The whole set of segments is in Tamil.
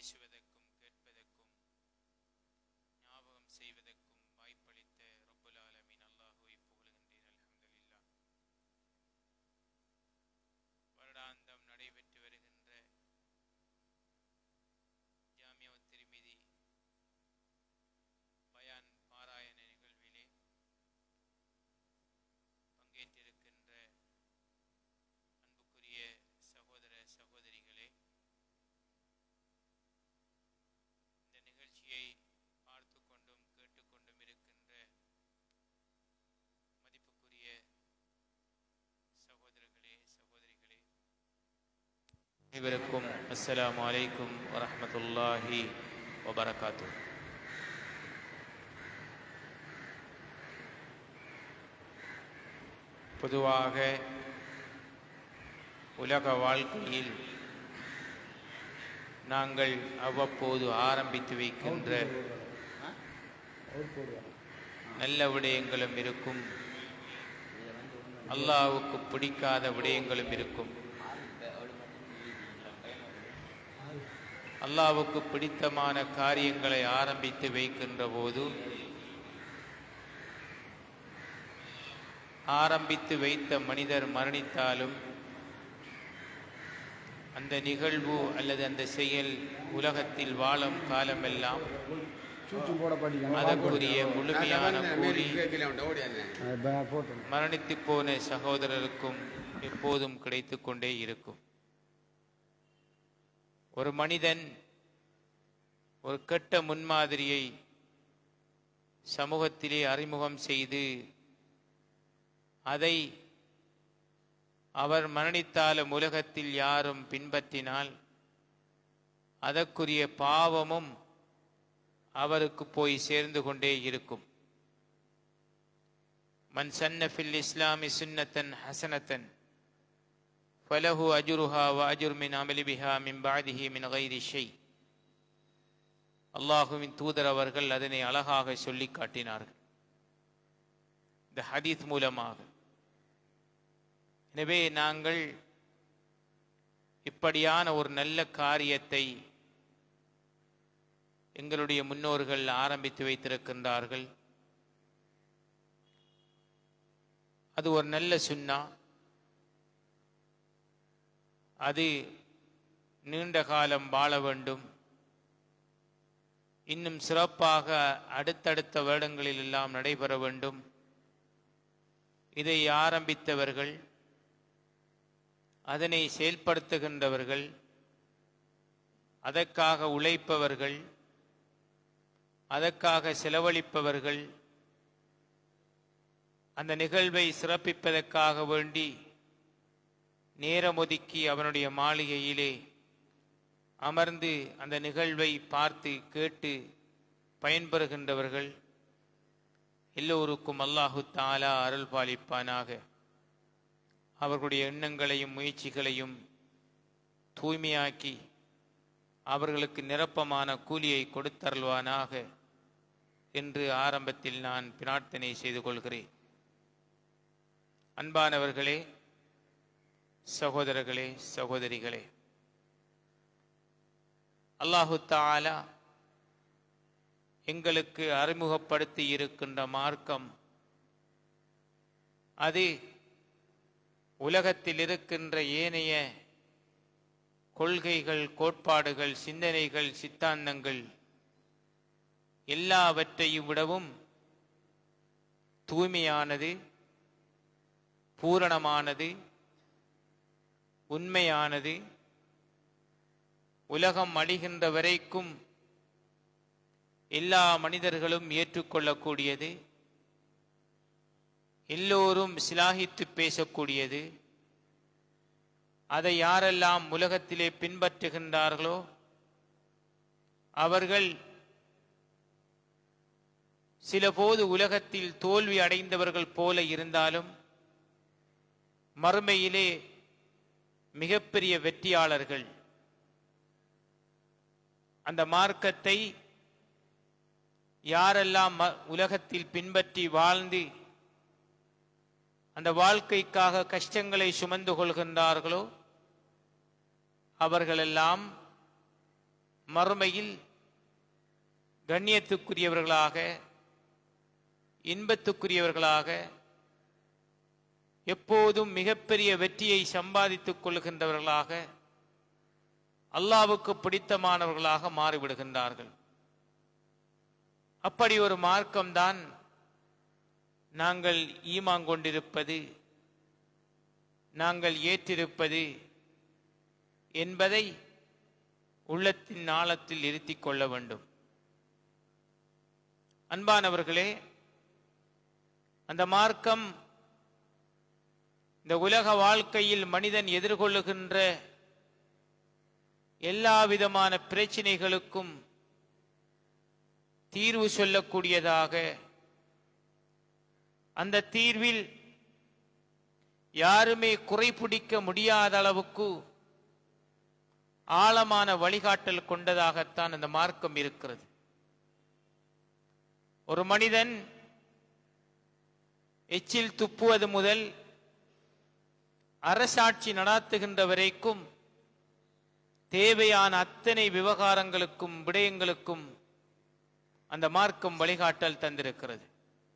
பேசுவதற்கும் கேட்பதற்கும் ஞாபகம் செய்வதற்கும் வாய்ப்பளித்த ரப்புல் ஆலமீன் அல்லாஹுவை புகழுகின்றேன் அல்ஹம்துலில்லாஹ் வருடாந்தம் நடைபெற்று வருகின்ற ஜாமியா திருமிதி பயான் பாராயண நிகழ்விலே பங்கேற்றிருக்கின்ற அன்புக்குரிய சகோதர சகோதரிகளே இந்த நிகழ்ச்சியை பார்த்து கொண்டும் கேட்டுக்கொண்டும் இருக்கின்ற மதிப்புக்குரிய சகோதரர்களே சகோதரிகளே அனைவருக்கும் அஸ்ஸலாமு அலைக்கும் வரஹ்மத்துல்லாஹி வபரகாத்து பொதுவாக உலக வாழ்க்கையில் நாங்கள் அவ்வப்போது ஆரம்பித்து வைக்கின்ற நல்ல விடயங்களும் இருக்கும் அல்லாஹ்வுக்கு பிடிக்காத விடயங்களும் இருக்கும் அல்லாஹ்வுக்கு பிடித்தமான காரியங்களை ஆரம்பித்து வைக்கின்ற போது ஆரம்பித்து வைத்த மனிதர் மரணித்தாலும் அந்த நிகழ்வு அல்லது அந்த செயல் உலகத்தில் வாழும் காலமெல்லாம் சூச்சு போட படிக்கணும் அதற்குரிய முழுமையான கூலி போட்டு மரணித்து போன சகோதரருக்கும் எப்போதும் கிடைத்து கொண்டே இருக்கும் ஒரு மனிதன் ஒரு கெட்ட முன்மாதிரியை சமூகத்திலே அறிமுகம் செய்து அதை அவர் மரணித்தாலும் உலகத்தில் யாரும் பின்பற்றினால் அதற்குரிய பாவமும் அவருக்கு போய் சேர்ந்து கொண்டே இருக்கும் மன் சன்ன ஃபில் இஸ்லாமி சுன்னத்தன் ஹசனத்தன் ஃபலஹு அஜுருஹா வ அஜுர் மின் அமலி பிஹா மின் பாதிஹி மின் கைரி ஷை அல்லாஹுவின் தூதர் அவர்கள் அதனை அழகாக சொல்லி காட்டினார்கள் இந்த ஹதீஸ் மூலமாக எனவே நாங்கள் இப்படியான ஒரு நல்ல காரியத்தை எங்களுடைய முன்னோர்கள் ஆரம்பித்து வைத்திருக்கின்றார்கள் அது ஒரு நல்ல சுன்னா அது நீண்ட காலம் வாழ வேண்டும் இன்னும் சிறப்பாக அடுத்தடுத்த வருடங்களில் எல்லாம் நடைபெற வேண்டும் இதை ஆரம்பித்தவர்கள் அதனை செயல்படுத்துகின்றவர்கள் அதற்காக உழைப்பவர்கள் அதற்காக செலவழிப்பவர்கள் அந்த நிகழ்வை சிறப்பிப்பதற்காக வேண்டி நேரம் ஒதுக்கி அவனுடைய மாளிகையிலே அமர்ந்து அந்த நிகழ்வை பார்த்து கேட்டு பயன்பெறுகின்றவர்கள் எல்லோருக்கும் அல்லாஹு தாலா அருள் பாலிப்பானாக அவர்களுடைய எண்ணங்களையும் முயற்சிகளையும் தூய்மையாக்கி அவர்களுக்கு நிரப்பமான கூலியை கொடுத்தருள்வானாக என்று ஆரம்பத்தில் நான் பிரார்த்தனை செய்து கொள்கிறேன் அன்பானவர்களே சகோதரர்களே சகோதரிகளே அல்லாஹு தாலா எங்களுக்கு அறிமுகப்படுத்தி இருக்கின்ற மார்க்கம் அது உலகத்தில் இருக்கின்ற ஏனைய கொள்கைகள் கோட்பாடுகள் சிந்தனைகள் சித்தாந்தங்கள் எல்லாவற்றையும் விடவும் தூய்மையானது பூரணமானது உண்மையானது உலகம் அழிகின்ற வரைக்கும் எல்லா மனிதர்களும் ஏற்றுக்கொள்ளக்கூடியது எல்லோரும் சிலாகித்து பேசக்கூடியது அதை யாரெல்லாம் உலகத்திலே பின்பற்றுகின்றார்களோ அவர்கள் சில போது உலகத்தில் தோல்வி அடைந்தவர்கள் போல இருந்தாலும் மறுமையிலே மிகப்பெரிய வெற்றியாளர்கள் அந்த மார்க்கத்தை யாரெல்லாம் ம- உலகத்தில் பின்பற்றி வாழ்ந்து அந்த வாழ்க்கைக்காக கஷ்டங்களை சுமந்து கொள்கின்றார்களோ அவர்களெல்லாம் மறுமையில் கண்ணியத்துக்குரியவர்களாக இன்பத்துக்குரியவர்களாக எப்போதும் மிகப்பெரிய வெற்றியை சம்பாதித்துக் கொள்கின்றவர்களாக அல்லாவுக்கு பிடித்தமானவர்களாக மாறிவிடுகின்றார்கள் அப்படி ஒரு மார்க்கம்தான் நாங்கள் ஈமாங் கொண்டிருப்பது நாங்கள் ஏற்றிருப்பது என்பதை உள்ளத்தின் ஆழத்தில் இருத்திக் கொள்ள வேண்டும் அன்பானவர்களே அந்த மார்க்கம் இந்த உலக வாழ்க்கையில் மனிதன் எதிர்கொள்ளுகின்ற எல்லா விதமான பிரச்சினைகளுக்கும் தீர்வு சொல்லக்கூடியதாக அந்த தீர்வில் யாருமே குறைபிடிக்க முடியாத அளவுக்கு ஆழமான வழிகாட்டல் கொண்டதாகத்தான் அந்த மார்க்கம் இருக்கிறது ஒரு மனிதன் எச்சில் துப்புவது முதல் அரசாட்சி நடாத்துகின்ற வரைக்கும் தேவையான அத்தனை விவகாரங்களுக்கும் விடயங்களுக்கும் அந்த மார்க்கம் வழிகாட்டல் தந்திருக்கிறது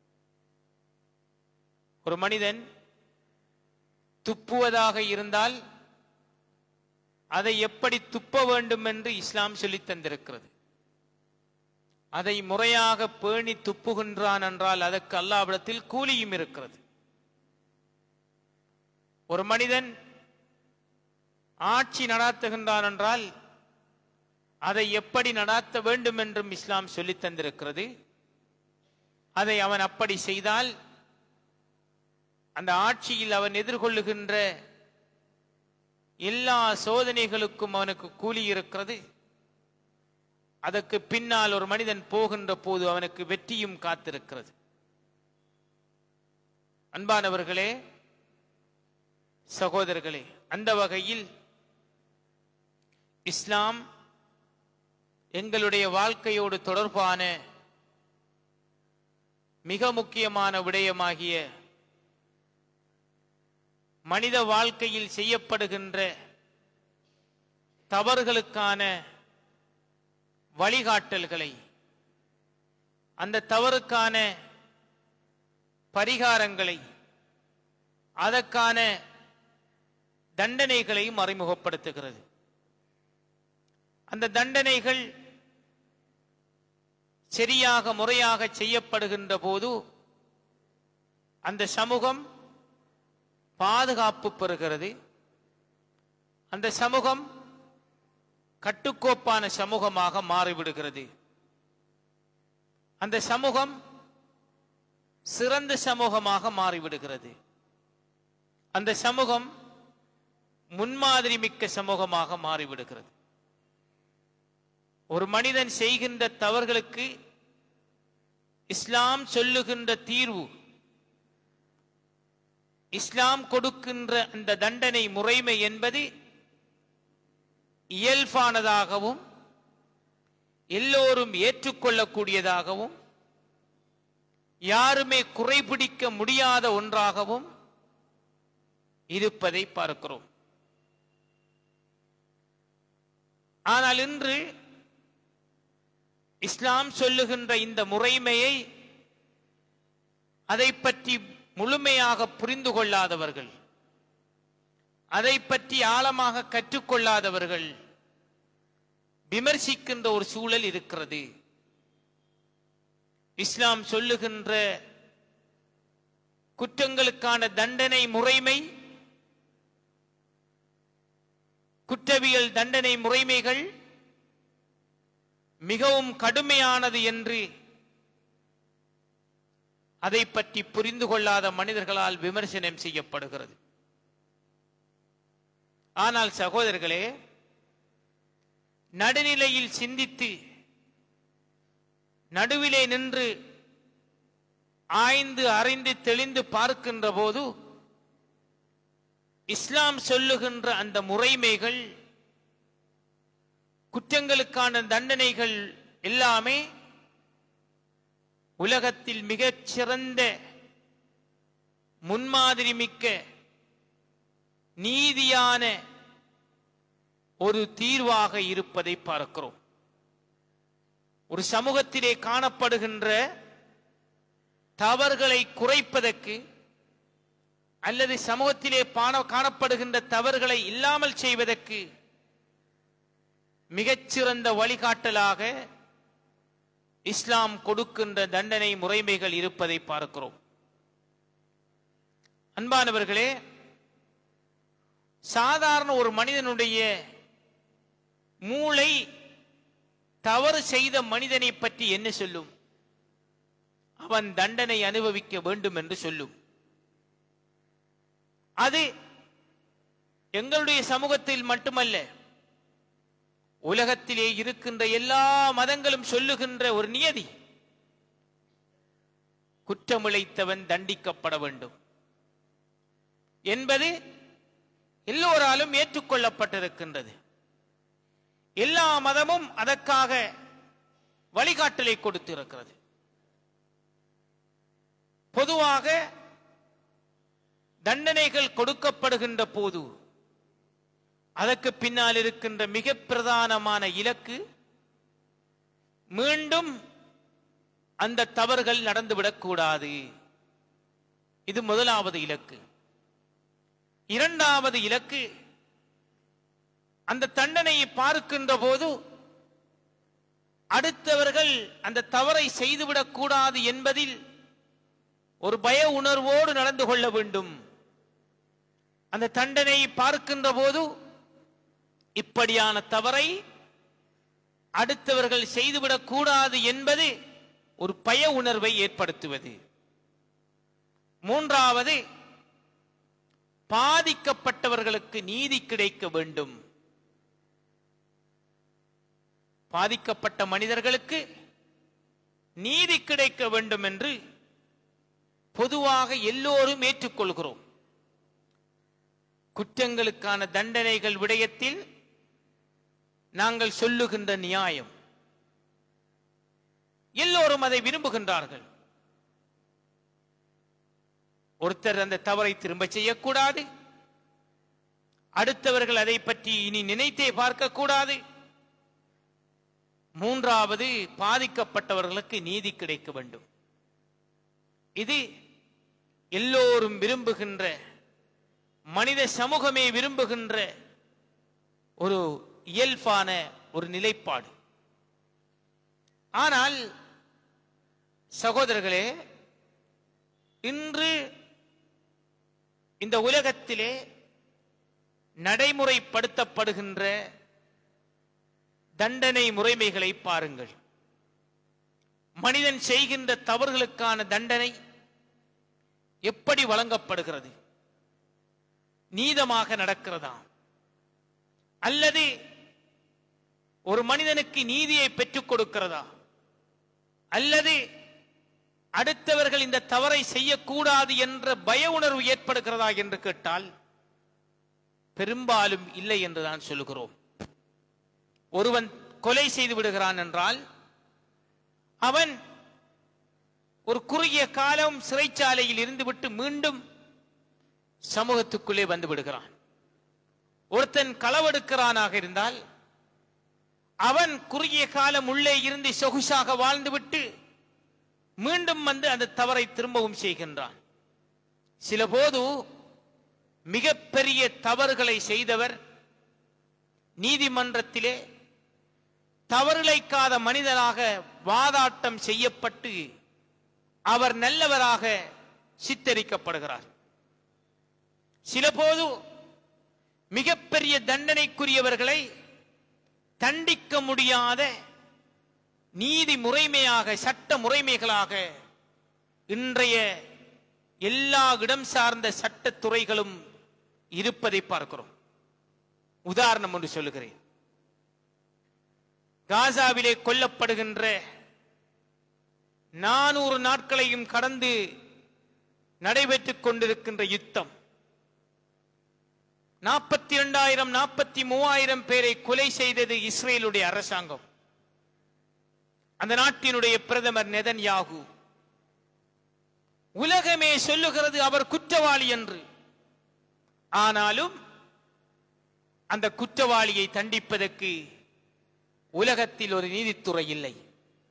ஒரு மனிதன் துப்புவதாக இருந்தால் அதை எப்படி துப்ப வேண்டும் என்று இஸ்லாம் சொல்லித் தந்திருக்கிறது அதை முறையாக பேணி துப்புகின்றான் என்றால் அதற்கு அல்லாவிடத்தில் கூலியும் இருக்கிறது ஒரு மனிதன் ஆட்சி நடாத்துகின்றான் என்றால் அதை எப்படி நடாத்த வேண்டும் என்றும் இஸ்லாம் சொல்லித் தந்திருக்கிறது அதை அவன் அப்படி செய்தால் அந்த ஆட்சியில் அவன் எதிர்கொள்ளுகின்ற எல்லா சோதனைகளுக்கும் அவனுக்கு கூலி இருக்கிறது அதற்கு பின்னால் ஒரு மனிதன் போகின்ற போது அவனுக்கு வெற்றியும் காத்திருக்கிறது அன்பானவர்களே சகோதரர்களே அந்த வகையில் இஸ்லாம் எங்களுடைய வாழ்க்கையோடு தொடர்பான மிக முக்கியமான விடயமாகிய மனித வாழ்க்கையில் செய்யப்படுகின்ற தவறுகளுக்கான வழிகாட்டல்களை அந்த தவறுக்கான பரிகாரங்களை அதற்கான தண்டனைகளையும் அறிமுகப்படுத்துகிறது அந்த தண்டனைகள் சரியாக முறையாக செய்யப்படுகின்ற போது அந்த சமூகம் பாதுகாப்பு பெறுகிறது அந்த சமூகம் கட்டுக்கோப்பான சமூகமாக மாறிவிடுகிறது அந்த சமூகம் சிறந்த சமூகமாக மாறிவிடுகிறது அந்த சமூகம் முன்மாதிரி மிக்க சமூகமாக மாறிவிடுகிறது ஒரு மனிதன் செய்கின்ற தவறுகளுக்கு இஸ்லாம் சொல்லுகின்ற தீர்வு இஸ்லாம் கொடுக்கின்ற அந்த தண்டனை முறைமை என்பது இயல்பானதாகவும் எல்லோரும் ஏற்றுக்கொள்ளக்கூடியதாகவும் யாருமே குறைபிடிக்க முடியாத ஒன்றாகவும் இருப்பதை பார்க்கிறோம் ஆனால் இன்று இஸ்லாம் சொல்லுகின்ற இந்த முறைமையை அதை பற்றி முழுமையாக புரிந்து கொள்ளாதவர்கள் அதை பற்றி ஆழமாக கற்றுக்கொள்ளாதவர்கள் விமர்சிக்கின்ற ஒரு சூழல் இருக்கிறது இஸ்லாம் சொல்லுகின்ற குற்றங்களுக்கான தண்டனை முறைமை குற்றவியல் தண்டனை முறைமைகள் மிகவும் கடுமையானது என்று அதை பற்றி புரிந்து கொள்ளாத மனிதர்களால் விமர்சனம் செய்யப்படுகிறது ஆனால் சகோதரர்களே நடுநிலையில் சிந்தித்து நடுவிலே நின்று ஆய்ந்து அறிந்து தெளிந்து பார்க்கின்ற போது இஸ்லாம் சொல்லுகின்ற அந்த முறைமைகள் குற்றங்களுக்கான தண்டனைகள் எல்லாமே உலகத்தில் மிகச் சிறந்த முன்மாதிரி மிக்க நீதியான ஒரு தீர்வாக இருப்பதை பார்க்கிறோம் ஒரு சமூகத்திலே காணப்படுகின்ற தவறுகளை குறைப்பதற்கு அல்லது சமூகத்திலே பான- காணப்படுகின்ற தவறுகளை இல்லாமல் செய்வதற்கு மிகச்சிறந்த வழிகாட்டலாக இஸ்லாம் கொடுக்கின்ற தண்டனை முறைமைகள் இருப்பதை பார்க்கிறோம் அன்பானவர்களே சாதாரண ஒரு மனிதனுடைய மூளை தவறு செய்த மனிதனை பற்றி என்ன சொல்லும் அவன் தண்டனை அனுபவிக்க வேண்டும் என்று சொல்லும் அது எங்களுடைய சமூகத்தில் மட்டுமல்ல உலகத்திலே இருக்கின்ற எல்லா மதங்களும் சொல்லுகின்ற ஒரு நியதி குற்றமிழைத்தவன் தண்டிக்கப்பட வேண்டும் என்பது எல்லோராலும் ஏற்றுக்கொள்ளப்பட்டிருக்கின்றது எல்லா மதமும் அதற்காக வழிகாட்டலை கொடுத்திருக்கிறது பொதுவாக தண்டனைகள் கொடுக்கப்படுகின்ற போது அதற்கு பின்னால் இருக்கின்ற மிக பிரதானமான இலக்கு மீண்டும் அந்த தவறுகள் நடந்துவிடக் கூடாது இது முதலாவது இலக்கு இரண்டாவது இலக்கு அந்த தண்டனையை பார்க்கின்ற போது அடுத்தவர்கள் அந்த தவறை செய்துவிடக் கூடாது என்பதில் ஒரு பய உணர்வோடு நடந்து கொள்ள வேண்டும் அந்த தண்டனையை பார்க்கின்ற போது இப்படியான தவறை அடுத்தவர்கள் செய்துவிடக் கூடாது என்பது ஒரு பய உணர்வை ஏற்படுத்துவது மூன்றாவது பாதிக்கப்பட்டவர்களுக்கு நீதி கிடைக்க வேண்டும் பாதிக்கப்பட்ட மனிதர்களுக்கு நீதி கிடைக்க வேண்டும் என்று பொதுவாக எல்லோரும் ஏற்றுக்கொள்கிறோம் குற்றங்களுக்கான தண்டனைகள் விடயத்தில் நாங்கள் சொல்லுகின்ற நியாயம் எல்லோரும் அதை விரும்புகின்றார்கள் ஒருத்தர் அந்த தவறை திரும்ப செய்யக்கூடாது அடுத்தவர்கள் அதை பற்றி இனி நினைத்தே பார்க்க கூடாது மூன்றாவது பாதிக்கப்பட்டவர்களுக்கு நீதி கிடைக்க வேண்டும் இது எல்லோரும் விரும்புகின்ற மனித சமூகமே விரும்புகின்ற ஒரு இயல்பான ஒரு நிலைப்பாடு ஆனால் சகோதரர்களே இன்று இந்த உலகத்திலே நடைமுறைப்படுத்தப்படுகின்ற தண்டனை முறைமைகளை பாருங்கள் மனிதன் செய்கின்ற தவறுகளுக்கான தண்டனை எப்படி வழங்கப்படுகிறது நீதமாக நடக்கிறதா அல்லது ஒரு மனிதனுக்கு நீதியை பெற்றுக் கொடுக்கிறதா அல்லது அடுத்தவர்கள் இந்த தவறை செய்யக்கூடாது என்ற பய உணர்வு ஏற்படுகிறதா என்று கேட்டால் பெரும்பாலும் இல்லை என்று தான் சொல்லுகிறோம் ஒருவன் கொலை செய்து விடுகிறான் என்றால் அவன் ஒரு குறுகிய காலம் சிறைச்சாலையில் இருந்துவிட்டு மீண்டும் சமூகத்துக்குள்ளே வந்து விடுகிறான் ஒருத்தன் களவெடுக்கிறானாக இருந்தால் அவன் குறுகிய காலம் உள்ளே இருந்து சொகுசாக வாழ்ந்துவிட்டு மீண்டும் வந்து அந்த தவறை திரும்பவும் செய்கின்றான் சில போது மிகப்பெரிய தவறுகளை செய்தவர் நீதிமன்றத்திலே தவறிழைக்காத மனிதனாக வாதாட்டம் செய்யப்பட்டு அவர் நல்லவராக சித்தரிக்கப்படுகிறார் சில போது மிகப்பெரிய தண்டனைக்குரியவர்களை தண்டிக்க முடியாத நீதி முறைமையாக சட்ட முறைமைகளாக இன்றைய எல்லா இடம் சார்ந்த சட்டத்துறைகளும் இருப்பதை பார்க்கிறோம் உதாரணம் ஒன்று சொல்லுகிறேன் காசாவிலே கொல்லப்படுகின்ற நானூறு நாட்களையும் கடந்து நடைபெற்றுக் கொண்டிருக்கின்ற யுத்தம் நாற்பத்தி இரண்டாயிரம் நாற்பத்தி மூவாயிரம் பேரை கொலை செய்தது இஸ்ரேலுடைய அரசாங்கம் அந்த நாட்டினுடைய பிரதமர் நெதன்யாகு உலகமே சொல்லுகிறது அவர் குற்றவாளி என்று ஆனாலும் அந்த குற்றவாளியை தண்டிப்பதற்கு உலகத்தில் ஒரு நீதித்துறை இல்லை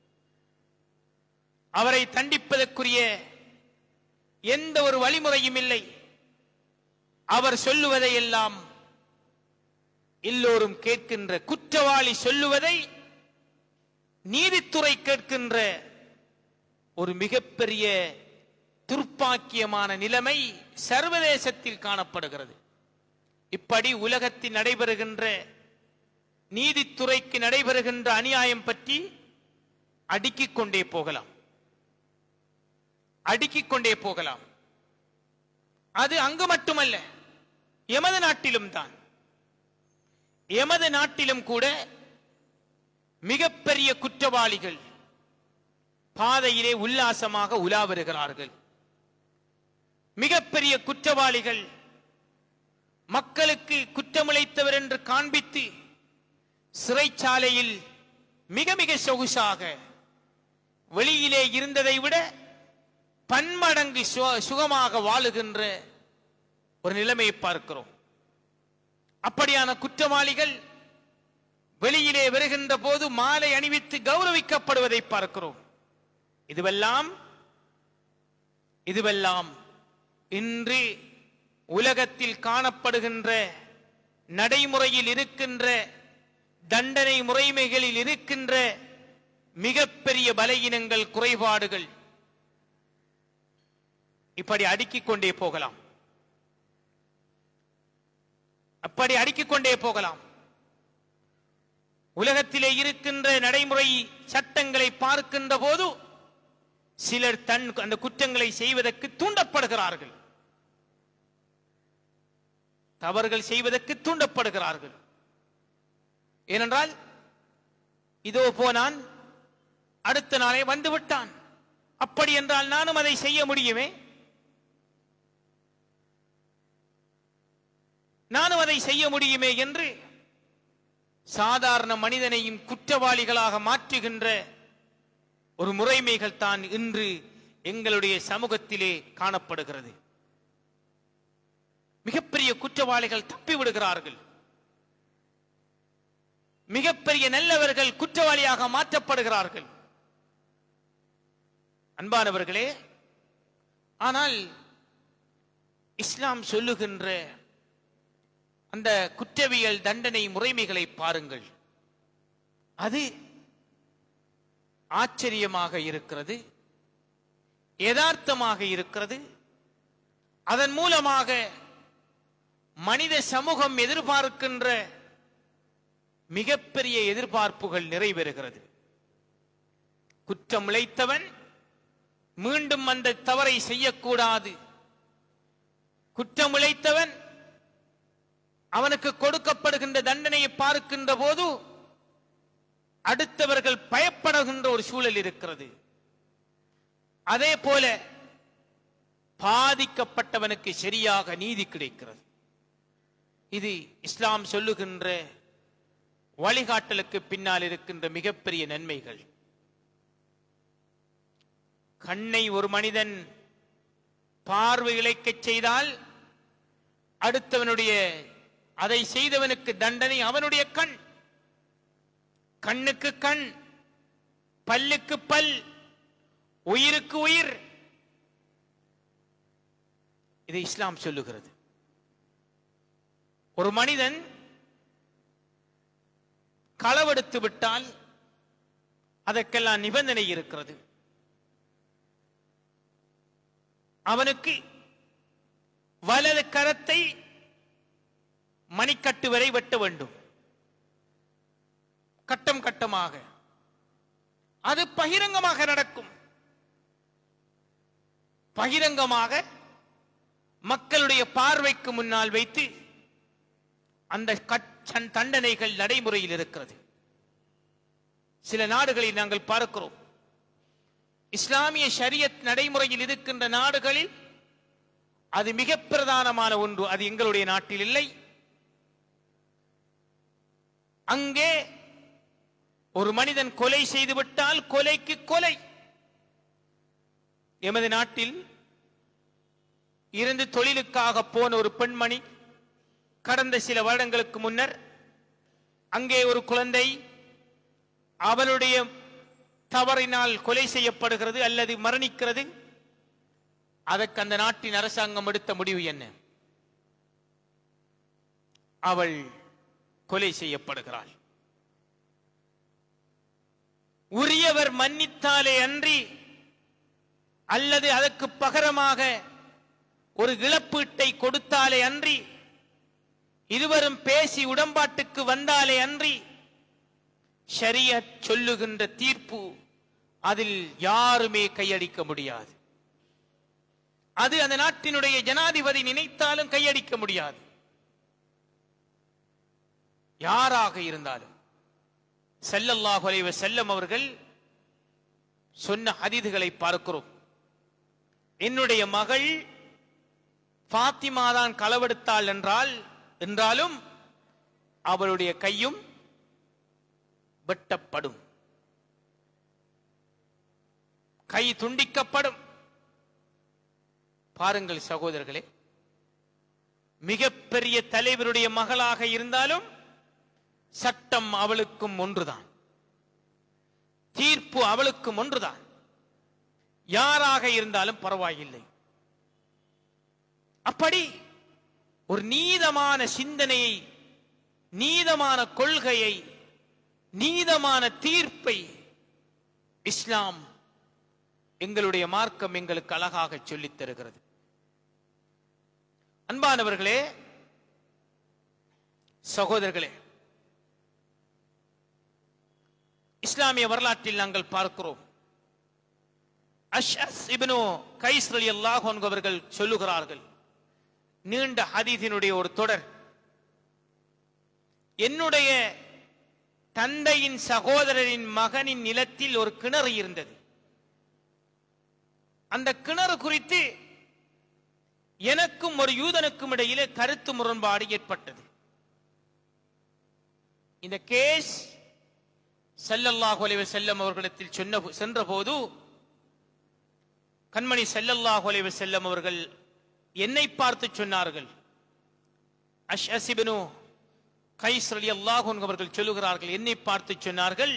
அவரை தண்டிப்பதற்குரிய எந்த ஒரு வழிமுறையும் இல்லை அவர் சொல்லுவதை எல்லாம் எல்லோரும் கேட்கின்ற குற்றவாளி சொல்லுவதை நீதித்துறை கேட்கின்ற ஒரு மிகப்பெரிய துர்ப்பாக்கியமான நிலைமை சர்வதேசத்தில் காணப்படுகிறது இப்படி உலகத்தில் நடைபெறுகின்ற நீதித்துறைக்கு நடைபெறுகின்ற அநியாயம் பற்றி அடுக்கிக் கொண்டே போகலாம் அடுக்கிக் கொண்டே போகலாம் அது அங்கு மட்டுமல்ல எமது நாட்டிலும் தான் எமது நாட்டிலும் கூட மிகப்பெரிய குற்றவாளிகள் பாதையிலே உல்லாசமாக உலா வருகிறார்கள் மிகப்பெரிய குற்றவாளிகள் மக்களுக்கு குற்றமிழைத்தவர் என்று காண்பித்து சிறைச்சாலையில் மிக மிக சொகுசாக வெளியிலே இருந்ததை விட பன்மடங்கு சு- சுகமாக வாழுகின்ற ஒரு நிலைமையை பார்க்கிறோம் அப்படியான குற்றவாளிகள் வெளியிலே வருகின்ற போது மாலை அணிவித்து கௌரவிக்கப்படுவதை பார்க்கிறோம் இதுவெல்லாம் இதுவெல்லாம் இன்று உலகத்தில் காணப்படுகின்ற நடைமுறையில் இருக்கின்ற தண்டனை முறைமைகளில் இருக்கின்ற மிகப்பெரிய பலகீனங்கள் குறைபாடுகள் இப்படி அடுக்கிக் கொண்டே போகலாம் அப்படி அடுக்கிக் கொண்டே போகலாம் உலகத்திலே இருக்கின்ற நடைமுறை சட்டங்களை பார்க்கின்ற போது சிலர் தன் அந்த குற்றங்களை செய்வதற்கு தூண்டப்படுகிறார்கள் தவறுகள் செய்வதற்கு தூண்டப்படுகிறார்கள் ஏனென்றால் இதோ போனான் அடுத்த நாளே வந்து விட்டான் அப்படி என்றால் நானும் அதை செய்ய முடியுமே நானும் அதை செய்ய முடியுமே என்று சாதாரண மனிதனையும் குற்றவாளிகளாக மாற்றுகின்ற ஒரு முறைமைகள் தான் இன்று எங்களுடைய சமூகத்திலே காணப்படுகிறது மிகப்பெரிய குற்றவாளிகள் தப்பி விடுகிறார்கள் மிகப்பெரிய நல்லவர்கள் குற்றவாளியாக மாற்றப்படுகிறார்கள் அன்பானவர்களே ஆனால் இஸ்லாம் சொல்லுகின்ற அந்த குற்றவியல் தண்டனை முறைமைகளை பாருங்கள் அது ஆச்சரியமாக இருக்கிறது யதார்த்தமாக இருக்கிறது அதன் மூலமாக மனித சமூகம் எதிர்பார்க்கின்ற மிகப்பெரிய எதிர்பார்ப்புகள் நிறைவேறுகிறது குற்றம் இழைத்தவன் மீண்டும் அந்த தவறை செய்யக்கூடாது குற்றம் இழைத்தவன் அவனுக்கு கொடுக்கப்படுகின்ற தண்டனையை பார்க்கின்ற போது அடுத்தவர்கள் பயப்படுகின்ற ஒரு சூழல் இருக்கிறது அதே போல பாதிக்கப்பட்டவனுக்கு சரியாக நீதி கிடைக்கிறது இது இஸ்லாம் சொல்லுகின்ற வழிகாட்டலுக்கு பின்னால் இருக்கின்ற மிகப்பெரிய நன்மைகள் கண்ணை ஒரு மனிதன் பார்வை இழைக்கச் செய்தால் அடுத்தவனுடைய அதை செய்தவனுக்கு தண்டனை அவனுடைய கண் கண்ணுக்கு கண் பல்லுக்கு பல் உயிருக்கு உயிர் இதை இஸ்லாம் சொல்லுகிறது ஒரு மனிதன் களவெடுத்து விட்டால் அதற்கெல்லாம் நிபந்தனை இருக்கிறது அவனுக்கு வலது கரத்தை மணிக்கட்டு வரை வெட்ட வேண்டும் கட்டம் கட்டமாக அது பகிரங்கமாக நடக்கும் பகிரங்கமாக மக்களுடைய பார்வைக்கு முன்னால் வைத்து அந்த கட்- சன் தண்டனைகள் நடைமுறையில் இருக்கிறது சில நாடுகளில் நாங்கள் பார்க்கிறோம் இஸ்லாமிய ஷரியத் நடைமுறையில் இருக்கின்ற நாடுகளில் அது மிக பிரதானமான ஒன்று அது எங்களுடைய நாட்டில் இல்லை அங்கே ஒரு மனிதன் கொலை செய்துவிட்டால் கொலைக்கு கொலை எமது நாட்டில் இருந்து தொழிலுக்காக போன ஒரு பெண்மணி கடந்த சில வருடங்களுக்கு முன்னர் அங்கே ஒரு குழந்தை அவளுடைய தவறினால் கொலை செய்யப்படுகிறது அல்லது மரணிக்கிறது அதற்கு அந்த நாட்டின் அரசாங்கம் எடுத்த முடிவு என்ன அவள் கொலை செய்யப்படுகிறாள் உரியவர் மன்னித்தாலே அன்றி அல்லது அதற்கு பகரமாக ஒரு இழப்பீட்டை கொடுத்தாலே அன்றி இருவரும் பேசி உடம்பாட்டுக்கு வந்தாலே அன்றி ஷரியத் சொல்லுகின்ற தீர்ப்பு அதில் யாருமே கையடிக்க முடியாது அது அந்த நாட்டினுடைய ஜனாதிபதி நினைத்தாலும் கையடிக்க முடியாது யாராக இருந்தாலும் ஸல்லல்லாஹு அலைஹி வஸல்லம் அவர்கள் சொன்ன ஹதீதுகளை பார்க்கிறோம் என்னுடைய மகள் ஃபாத்திமா தான் களவெடுத்தாள் என்றால் என்றாலும் அவளுடைய கையும் வெட்டப்படும் கை துண்டிக்கப்படும் பாருங்கள் சகோதரர்களே மிகப்பெரிய தலைவருடைய மகளாக இருந்தாலும் சட்டம் அவளுக்கும் ஒன்றுதான் தீர்ப்பு அவளுக்கும் ஒன்றுதான் யாராக இருந்தாலும் பரவாயில்லை அப்படி ஒரு நீதமான சிந்தனையை நீதமான கொள்கையை நீதமான தீர்ப்பை இஸ்லாம் எங்களுடைய மார்க்கம் எங்களுக்கு அழகாக சொல்லித் தருகிறது அன்பானவர்களே சகோதரர்களே இஸ்லாமிய வரலாற்றில் நாங்கள் பார்க்கிறோம் அஷ்அஸ் இப்னு கைஸ் ரலியல்லாஹு அன்ஹு அவர்கள் சொல்லுகிறார்கள் நீண்ட ஹதீஸினுடைய ஒரு தொடர் என்னுடைய தந்தையின் சகோதரரின் மகனின் நிலத்தில் ஒரு கிணறு இருந்தது அந்த கிணறு குறித்து எனக்கும் ஒரு யூதனுக்கும் இடையிலே கருத்து முரண்பாடு ஏற்பட்டது இந்த கேஸ் ஸல்லல்லாஹு அலைஹி வஸல்லம் அவர்களிடத்தில் சொன்ன சென்றபோது கண்மணி ஸல்லல்லாஹு அலைஹி வஸல்லம் அவர்கள் என்னை பார்த்து சொன்னார்கள் அஷ்அஸ் இப்னு கைஸ் ரலியல்லாஹு அன்ஹு அவர்கள் சொல்லுகிறார்கள் என்னை பார்த்து சொன்னார்கள்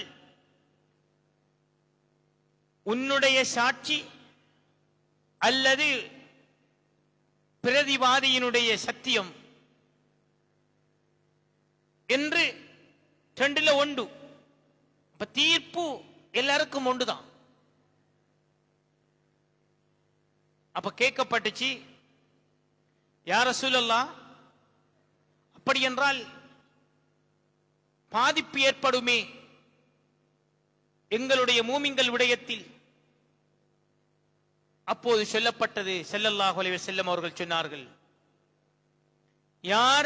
உன்னுடைய சாட்சி அல்லது பிரதிவாதியினுடைய சத்தியம் என்று ரெண்டுல ஒன்று அப்ப தீர்ப்பு எல்லாருக்கும் ஒன்றுதான் அப்ப கேட்கப்பட்டுச்சு யார சூழல்லாம் அப்படி என்றால் பாதிப்பு ஏற்படுமே எங்களுடைய மூமிங்கள் விடயத்தில் அப்போது சொல்லப்பட்டது ஸல்லல்லாஹு அலைஹி வஸல்லம் அவர்கள் சொன்னார்கள் யார்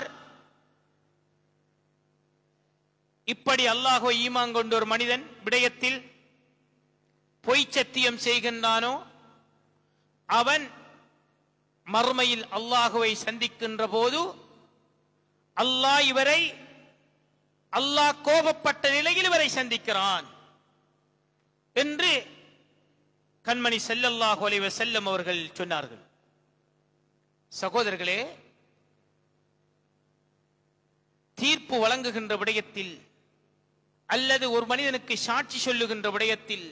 இப்படி அல்லாஹோ ஈமான் கொண்ட ஒரு மனிதன் விடயத்தில் பொய் சத்தியம் செய்கின்றானோ அவன் மறுமையில் அல்லாஹுவை சந்திக்கின்ற போது அல்லாஹ் இவரை அல்லாஹ் கோபப்பட்ட நிலையில் இவரை சந்திக்கிறான் என்று கண்மணி ஸல்லல்லாஹு அலைஹி வஸல்லம் அவர்கள் சொன்னார்கள் சகோதரர்களே தீர்ப்பு வழங்குகின்ற விடயத்தில் அல்லது ஒரு மனிதனுக்கு சாட்சி சொல்லுகின்ற விடயத்தில்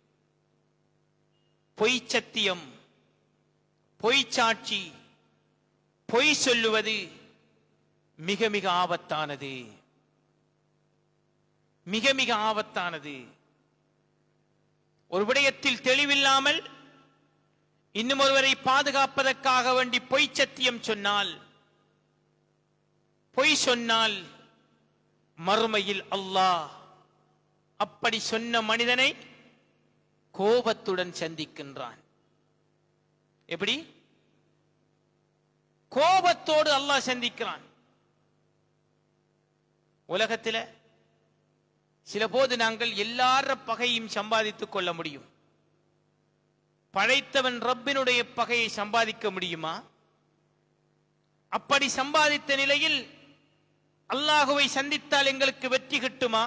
பொய் சத்தியம் பொய் சாட்சி பொய் சொல்லுவது மிக மிக ஆபத்தானது மிக மிக ஆபத்தானது ஒரு விடயத்தில் தெளிவில்லாமல் இன்னும் ஒருவரை பாதுகாப்பதற்காக வேண்டி பொய் சத்தியம் சொன்னால் பொய் சொன்னால் மறுமையில் அல்லாஹ் அப்படி சொன்ன மனிதனை கோபத்துடன் சந்திக்கின்றான் எப்படி கோபத்தோடு அல்லாஹ் சந்திக்கிறான் உலகத்தில் சில போது நாங்கள் எல்லார பகையும் சம்பாதித்துக் கொள்ள முடியும் படைத்தவன் ரப்பினுடைய பகையை சம்பாதிக்க முடியுமா அப்படி சம்பாதித்த நிலையில் அல்லாஹுவை சந்தித்தால் எங்களுக்கு வெற்றி கிட்டுமா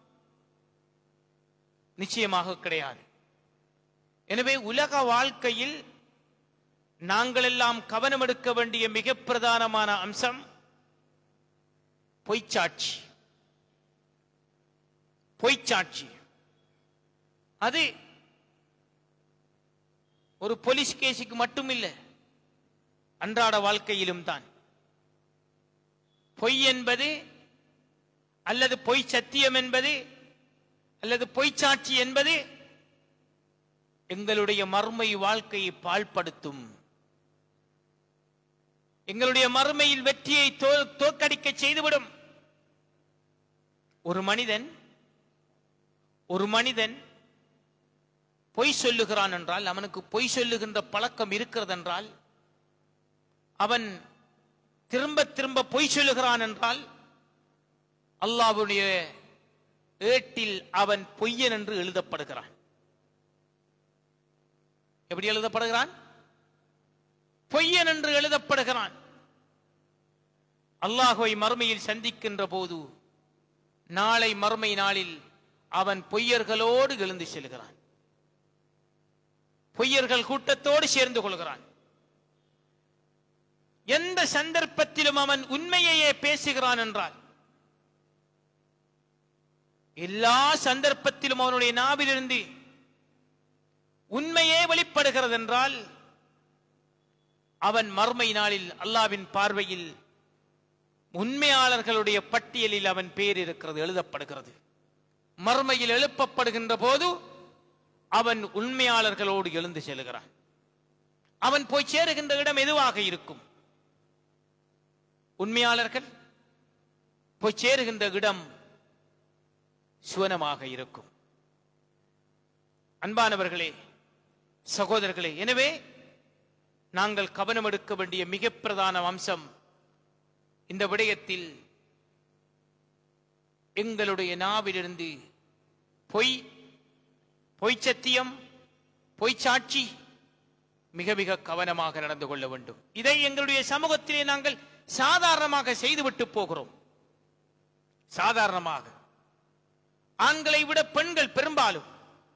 நிச்சயமாக கிடையாது எனவே உலக வாழ்க்கையில் நாங்கள் எல்லாம் கவனம் எடுக்க வேண்டிய மிக பிரதானமான அம்சம் பொய்ச்சாட்சி பொய்ச்சாட்சி அது ஒரு போலீஸ் கேஸுக்கு மட்டும் இல்லை அன்றாட வாழ்க்கையிலும் தான் பொய் என்பது அல்லது பொய் சத்தியம் என்பது அல்லது பொய் சாட்சி என்பது எங்களுடைய மறுமை வாழ்க்கையை பாழ்படுத்தும் எங்களுடைய மறுமையில் வெற்றியை தோ- தோற்கடிக்க செய்துவிடும் ஒரு மனிதன் ஒரு மனிதன் பொய் சொல்லுகிறான் என்றால் அவனுக்கு பொய் சொல்லுகின்ற பழக்கம் இருக்கிறது என்றால் அவன் திரும்ப திரும்ப பொய் சொல்லுகிறான் என்றால் அல்லாஹ்வுடைய ஏட்டில் அவன் பொய்யன் என்று எழுதப்படுகிறான் எப்படி எழுதப்படுகிறான் பொய்யன் என்று எழுதப்படுகிறான் அல்லாஹ்வை மறுமையில் சந்திக்கின்ற போது நாளை மறுமை நாளில் அவன் பொய்யர்களோடு எழுந்து செல்கிறான் பொய்யர்கள் கூட்டத்தோடு சேர்ந்து கொள்கிறான் எந்த சந்தர்ப்பத்திலும் அவன் உண்மையையே பேசுகிறான் என்றால் எல்லா சந்தர்ப்பத்திலும் அவனுடைய நாவிலிருந்து உண்மையே வெளிப்படுகிறது என்றால் அவன் மர்மை நாளில் அல்லாவின் பார்வையில் உண்மையாளர்களுடைய பட்டியலில் அவன் பேர் இருக்கிறது எழுதப்படுகிறது மர்மையில் எழுப்பப்படுகின்ற போது அவன் உண்மையாளர்களோடு எழுந்து செல்கிறான் அவன் போய் சேருகின்ற இடம் எதுவாக இருக்கும் உண்மையாளர்கள் போய் சேருகின்ற இடம் சுவனமாக இருக்கும் அன்பானவர்களே சகோதரர்களே எனவே நாங்கள் கவனம் எடுக்க வேண்டிய மிக பிரதான அம்சம் இந்த விடயத்தில் எங்களுடைய நாவிலிருந்து பொய் பொய் சத்தியம் பொய் சாட்சி மிக மிக கவனமாக நடந்து கொள்ள வேண்டும் இதை எங்களுடைய சமூகத்திலே நாங்கள் சாதாரணமாக செய்துவிட்டு போகிறோம் சாதாரணமாக ஆண்களை விட பெண்கள் பெரும்பாலும்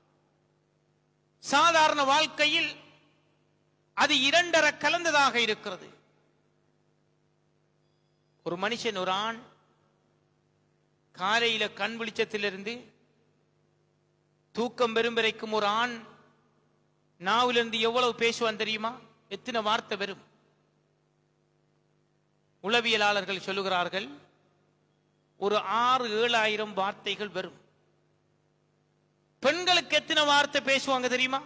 சாதாரண வாழ்க்கையில் அது இரண்டர கலந்ததாக இருக்கிறது ஒரு மனுஷன் ஒரு ஆண் காலையில கண் விழிச்சத்திலிருந்து தூக்கம் பெறும் வரைக்கும் ஒரு ஆண் நாவிலிருந்து எவ்வளவு பேசுவான் தெரியுமா எத்தனை வார்த்தை வரும் உளவியலாளர்கள் சொல்லுகிறார்கள் ஒரு ஆறு ஏழாயிரம் வார்த்தைகள் வரும் பெண்களுக்கு எத்தனை வார்த்தை பேசுவாங்க தெரியுமா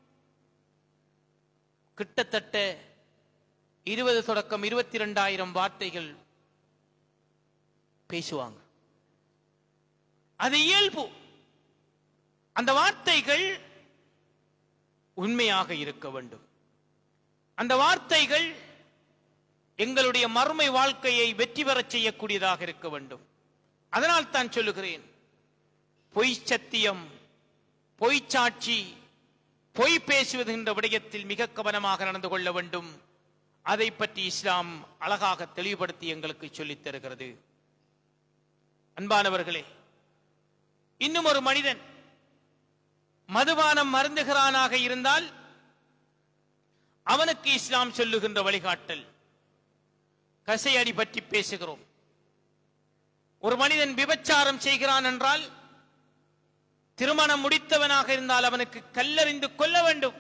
கிட்டத்தட்ட இருபது தொடக்கம் இருபத்தி இரண்டாயிரம் வார்த்தைகள் பேசுவாங்க அது இயல்பு அந்த வார்த்தைகள் உண்மையாக இருக்க வேண்டும் அந்த வார்த்தைகள் எங்களுடைய மறுமை வாழ்க்கையை வெற்றி பெறச் செய்யக்கூடியதாக இருக்க வேண்டும் அதனால் தான் சொல்லுகிறேன் பொய் சத்தியம் பொய் சாட்சி பொய் பேசுவது என்ற விடயத்தில் மிக கவனமாக நடந்து கொள்ள வேண்டும் அதை பற்றி இஸ்லாம் அழகாக தெளிவுபடுத்தி எங்களுக்கு சொல்லித் தருகிறது அன்பானவர்களே இன்னும் ஒரு மனிதன் மதுபானம் மருந்துகிறானாக இருந்தால் அவனுக்கு இஸ்லாம் சொல்லுகின்ற வழிகாட்டல் கசையடி பற்றி பேசுகிறோம் ஒரு மனிதன் விபச்சாரம் செய்கிறான் என்றால் திருமணம் முடித்தவனாக இருந்தால் அவனுக்கு கல்லறிந்து கொள்ள வேண்டும்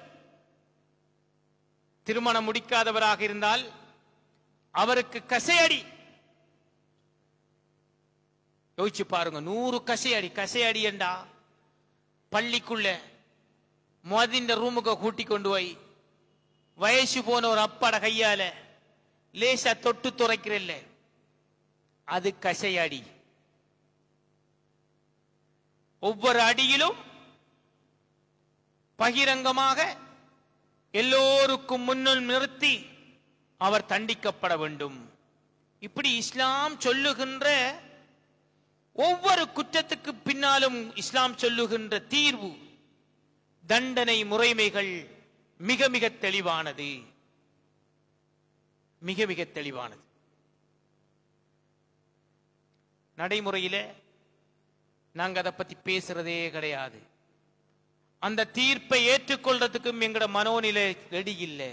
திருமணம் முடிக்காதவராக இருந்தால் அவருக்கு கசையடி யோசிச்சு பாருங்க நூறு கசையடி கசையடி என்றா பள்ளிக்குள்ள மோதிந்த ரூமுக்கு கூட்டி கொண்டு போய் வயசு போன ஒரு அப்பாட கையால லேசா தொட்டு துறைக்கிறல்ல அது கசையடி ஒவ்வொரு அடியிலும் பகிரங்கமாக எல்லோருக்கும் முன்னுள் நிறுத்தி அவர் தண்டிக்கப்பட வேண்டும் இப்படி இஸ்லாம் சொல்லுகின்ற ஒவ்வொரு குற்றத்துக்கு பின்னாலும் இஸ்லாம் சொல்லுகின்ற தீர்வு தண்டனை முறைமைகள் மிக மிக தெளிவானது மிக மிக தெளிவானது நடைமுறையில நாங்க அதை பத்தி பேசுறதே கிடையாது அந்த தீர்ப்பை ஏற்றுக்கொள்றதுக்கும் எங்கட மனோநிலை ரெடி இல்லை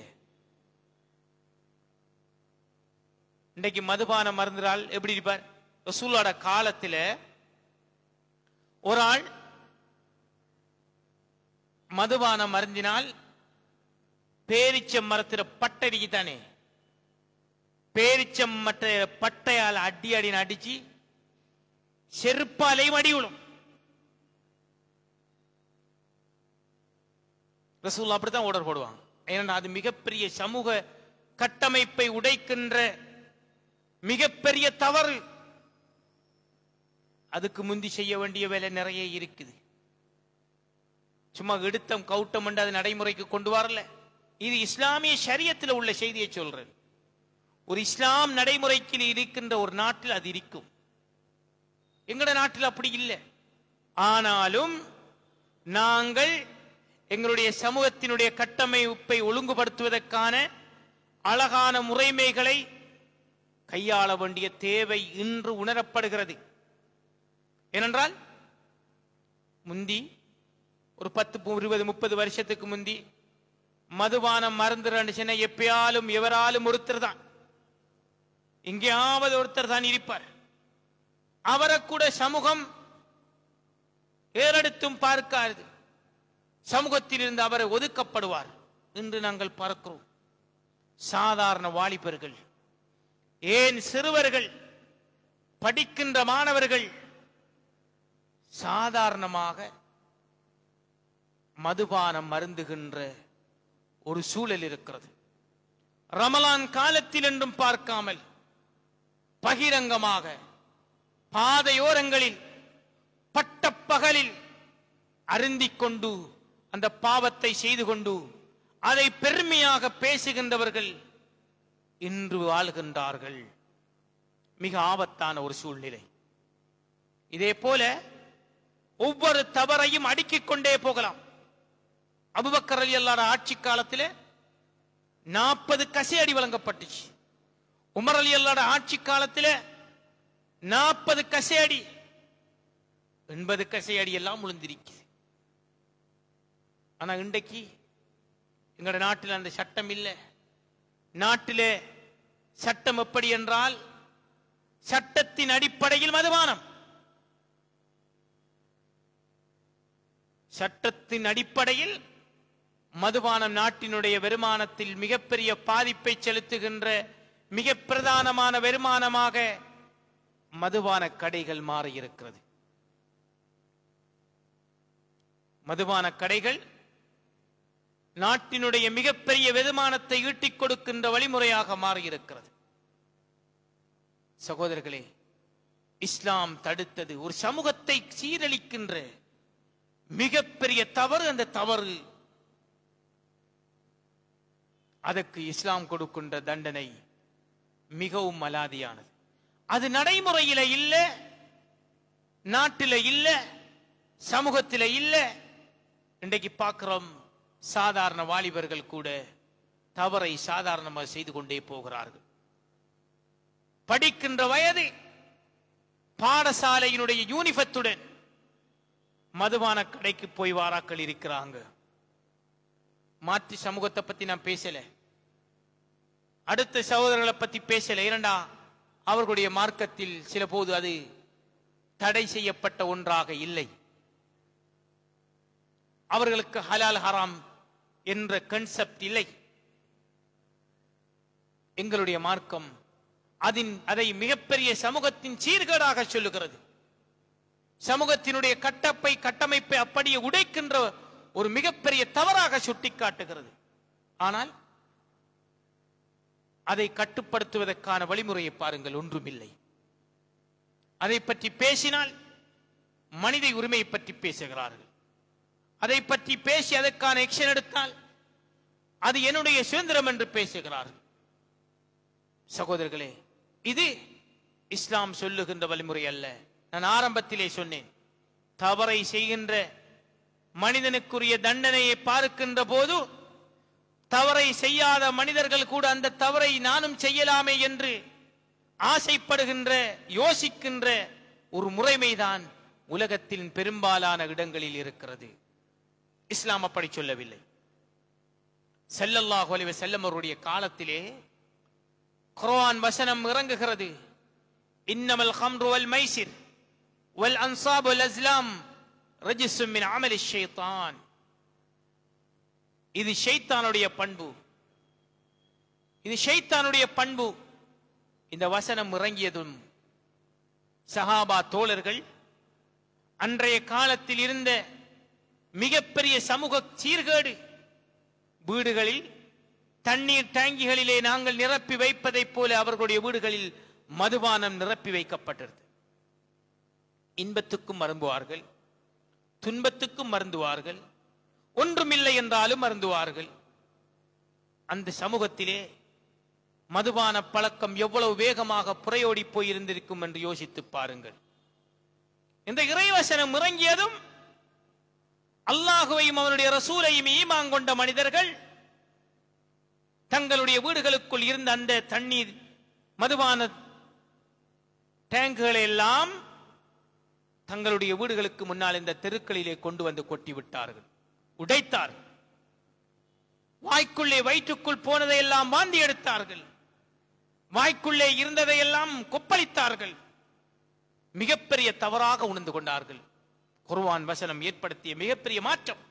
இன்றைக்கு மதுபானம் மருந்துறால் எப்படி இருப்பார் ரசூலோட காலத்துல ஒரு ஆள் மதுபானம் அருந்தினால் பேரிச்சம் மரத்துல பட்டடிக்கு தானே பேரிச்சம் மற்ற பட்டையால் அடி அடின்னு அடிச்சு செருப்பாலையும் அடி விழும் ரசூல்லா அப்படித்தான் ஓடர் போடுவாங்க ஏன்னா அது மிகப்பெரிய சமூக கட்டமைப்பை உடைக்கின்ற மிகப்பெரிய தவறு அதுக்கு முந்தி செய்ய வேண்டிய வேலை நிறைய இருக்குது சும்மா எடுத்தம் கவுட்டம் என்று அது நடைமுறைக்கு கொண்டு வரல இது இஸ்லாமிய ஷரியத்தில் உள்ள செய்தியை சொல்றேன் ஒரு இஸ்லாம் நடைமுறைக்கு இருக்கின்ற ஒரு நாட்டில் அது இருக்கும் எங்கட நாட்டில் அப்படி இல்லை ஆனாலும் நாங்கள் எங்களுடைய சமூகத்தினுடைய கட்டமைப்பை ஒழுங்குபடுத்துவதற்கான அழகான முறைமைகளை கையாள வேண்டிய தேவை இன்று உணரப்படுகிறது ஏனென்றால் முந்தி ஒரு பத்து பு- இருபது முப்பது வருஷத்துக்கு முந்தி மதுபானம் மறந்துடுச்சுன்னா எப்பயாலும் எவராலும் ஒருத்தர் தான் எங்கேயாவது ஒருத்தர் தான் இருப்பார் அவரை கூட சமூகம் ஏறெடுத்தும் பார்க்காது சமூகத்தில் இருந்து அவர் ஒதுக்கப்படுவார் என்று நாங்கள் பார்க்கிறோம் சாதாரண வாலிபர்கள் ஏன் சிறுவர்கள் படிக்கின்ற மாணவர்கள் சாதாரணமாக மதுபானம் மருந்துகின்ற ஒரு சூழல் இருக்கிறது ரமலான் காலத்தில் என்றும் பார்க்காமல் பகிரங்கமாக பாதையோரங்களில் பட்டப்பகலில் அருந்திக் கொண்டு அந்த பாவத்தை செய்து கொண்டு அதை பெருமையாக பேசுகின்றவர்கள் இன்று வாழ்கின்றார்கள் மிக ஆபத்தான ஒரு சூழ்நிலை இதே போல ஒவ்வொரு தவறையும் அடுக்கிக் கொண்டே போகலாம் அபுபக்கர் அலி அல்லாட ஆட்சி காலத்திலே நாற்பது கசையடி வழங்கப்பட்டுச்சு உமர் அலி அல்லாட ஆட்சி காலத்திலே நாற்பது கசையடி எண்பது கசையடி எல்லாம் விழுந்திருக்குது ஆனா இன்றைக்கு எங்கட நாட்டில் அந்த சட்டம் இல்லை நாட்டிலே சட்டம் எப்படி என்றால் சட்டத்தின் அடிப்படையில் மதுபானம் சட்டத்தின் அடிப்படையில் மதுபானம் நாட்டினுடைய வருமானத்தில் மிகப்பெரிய பாதிப்பை செலுத்துகின்ற மிக பிரதானமான வருமானமாக மதுபான கடைகள் மாறியிருக்கிறது மதுபான கடைகள் நாட்டினுடைய மிகப்பெரிய வருமானத்தை ஈட்டிக் கொடுக்கின்ற வழிமுறையாக மாறியிருக்கிறது சகோதரர்களே இஸ்லாம் தடுத்தது ஒரு சமூகத்தை சீரழிக்கின்ற மிகப்பெரிய தவறு அந்த தவறு அதற்கு இஸ்லாம் கொடுக்கின்ற தண்டனை மிகவும் அலாதியானது அது நடைமுறையில இல்ல நாட்டில இல்ல சமூகத்தில இல்ல இன்றைக்கு பார்க்கிறோம் சாதாரண வாலிபர்கள் கூட தவறை சாதாரணமாக செய்து கொண்டே போகிறார்கள் படிக்கின்ற வயது பாடசாலையினுடைய யூனிஃபத்துடன் மதுபான கடைக்கு போய் வாராக்கள் இருக்கிறாங்க மாற்று சமூகத்தை பத்தி நான் பேசல அடுத்த சகோதரர்களை பத்தி பேசல இரண்டா அவர்களுடைய மார்க்கத்தில் சில போது அது தடை செய்யப்பட்ட ஒன்றாக இல்லை அவர்களுக்கு ஹலால் ஹராம் என்ற கன்செப்ட் இல்லை எங்களுடைய மார்க்கம் அதின் அதை மிகப்பெரிய சமூகத்தின் சீர்கேடாக சொல்லுகிறது சமூகத்தினுடைய கட்டப்பை கட்டமைப்பை அப்படியே உடைக்கின்ற ஒரு மிகப்பெரிய தவறாக சுட்டிக்காட்டுகிறது ஆனால் அதை கட்டுப்படுத்துவதற்கான வழிமுறையை பாருங்கள் ஒன்றுமில்லை அதை பற்றி பேசினால் மனித உரிமையை பற்றி பேசுகிறார்கள் அதை பற்றி பேசி அதற்கான எக்ஷன் எடுத்தால் அது என்னுடைய சுதந்திரம் என்று பேசுகிறார்கள் சகோதரர்களே இது இஸ்லாம் சொல்லுகின்ற வழிமுறை அல்ல நான் ஆரம்பத்திலே சொன்னேன் தவறை செய்கின்ற மனிதனுக்குரிய தண்டனையை பார்க்கின்ற போது தவறை செய்யாத மனிதர்கள் கூட அந்த தவறை நானும் செய்யலாமே என்று ஆசைப்படுகின்ற யோசிக்கின்ற ஒரு முறைமைதான் உலகத்தின் பெரும்பாலான இடங்களில் இருக்கிறது இஸ்லாம் அப்படி சொல்லவில்லை ஸல்லல்லாஹு அலைஹி வஸல்லம் அவருடைய காலத்திலே குர்ஆன் வசனம் இறங்குகிறது இன்னமல் ஹம்ரு வல் மைசிர் வல் அன்சாப் வல் அஸ்லாம் ரஜிசும் மின் அமலி ஷைத்தான் இது ஷைத்தானுடைய பண்பு இது ஷைத்தானுடைய பண்பு இந்த வசனம் இறங்கியதும் சஹாபா தோழர்கள் அன்றைய காலத்தில் இருந்த மிகப்பெரிய சமூக சீர்கேடு வீடுகளில் தண்ணீர் டேங்கிகளிலே நாங்கள் நிரப்பி வைப்பதைப் போல அவர்களுடைய வீடுகளில் மதுபானம் நிரப்பி வைக்கப்பட்டது இன்பத்துக்கும் மருந்துவார்கள் துன்பத்துக்கும் மருந்துவார்கள் ஒன்றுமில்லை என்றாலும் மருந்துவார்கள் அந்த சமூகத்திலே மதுபான பழக்கம் எவ்வளவு வேகமாக புறையோடி போயிருந்திருக்கும் என்று யோசித்து பாருங்கள் இந்த இறைவசனம் இறங்கியதும் அல்லாஹுவையும் அவனுடைய ரசூலையும் ஈமான் கொண்ட மனிதர்கள் தங்களுடைய வீடுகளுக்குள் இருந்த அந்த தண்ணீர் மதுபான டேங்குகளை எல்லாம் தங்களுடைய வீடுகளுக்கு முன்னால் இந்த தெருக்களிலே கொண்டு வந்து கொட்டி விட்டார்கள் உடைத்தார் வாய்க்குள்ளே வயிற்றுக்குள் போனதையெல்லாம் வாந்தி எடுத்தார்கள் வாய்க்குள்ளே இருந்ததையெல்லாம் கொப்பளித்தார்கள் மிகப்பெரிய தவறாக உணர்ந்து கொண்டார்கள் குர்வான் வசனம் ஏற்படுத்திய மிகப்பெரிய மாற்றம்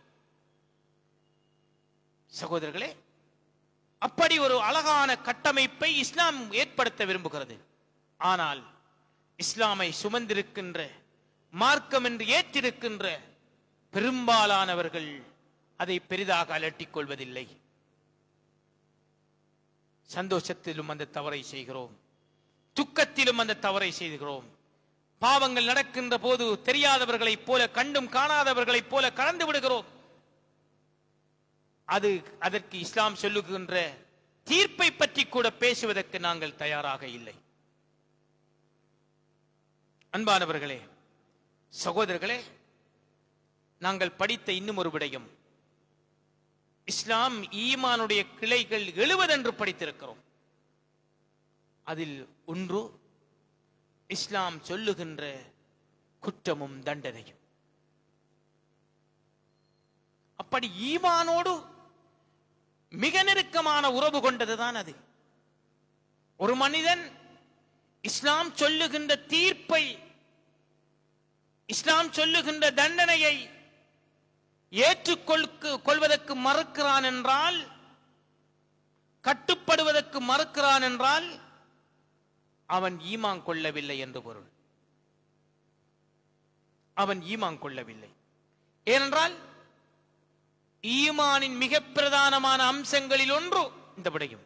சகோதரர்களே அப்படி ஒரு அழகான கட்டமைப்பை இஸ்லாம் ஏற்படுத்த விரும்புகிறது ஆனால் இஸ்லாமை சுமந்திருக்கின்ற மார்க்கம் என்று ஏற்றிருக்கின்ற பெரும்பாலானவர்கள் அதை பெரிதாக அலட்டிக் கொள்வதில்லை சந்தோஷத்திலும் அந்த தவறை செய்கிறோம் துக்கத்திலும் அந்த தவறை செய்கிறோம் பாவங்கள் நடக்கின்ற போது தெரியாதவர்களைப் போல கண்டும் காணாதவர்களைப் போல கலந்து விடுகிறோம் அது அதற்கு இஸ்லாம் சொல்லுகின்ற தீர்ப்பை பற்றி கூட பேசுவதற்கு நாங்கள் தயாராக இல்லை அன்பானவர்களே சகோதரர்களே நாங்கள் படித்த இன்னும் ஒரு விடயம் இஸ்லாம் ஈமானுடைய கிளைகள் எழுவதென்று படித்திருக்கிறோம் அதில் ஒன்று இஸ்லாம் சொல்லுகின்ற குற்றமும் தண்டனையும் அப்படி ஈமானோடு மிக நெருக்கமான உறவு கொண்டதுதான் அது ஒரு மனிதன் இஸ்லாம் சொல்லுகின்ற தீர்ப்பை இஸ்லாம் சொல்லுகின்ற தண்டனையை ஏற்றுக்கொள்க்கு கொள்வதற்கு மறுக்கிறான் என்றால் கட்டுப்படுவதற்கு மறுக்கிறான் என்றால் அவன் ஈமான் கொள்ளவில்லை என்று பொருள் அவன் ஈமான் கொள்ளவில்லை ஏனென்றால் ஈமானின் மிக பிரதானமான அம்சங்களில் ஒன்று இந்த விடயம்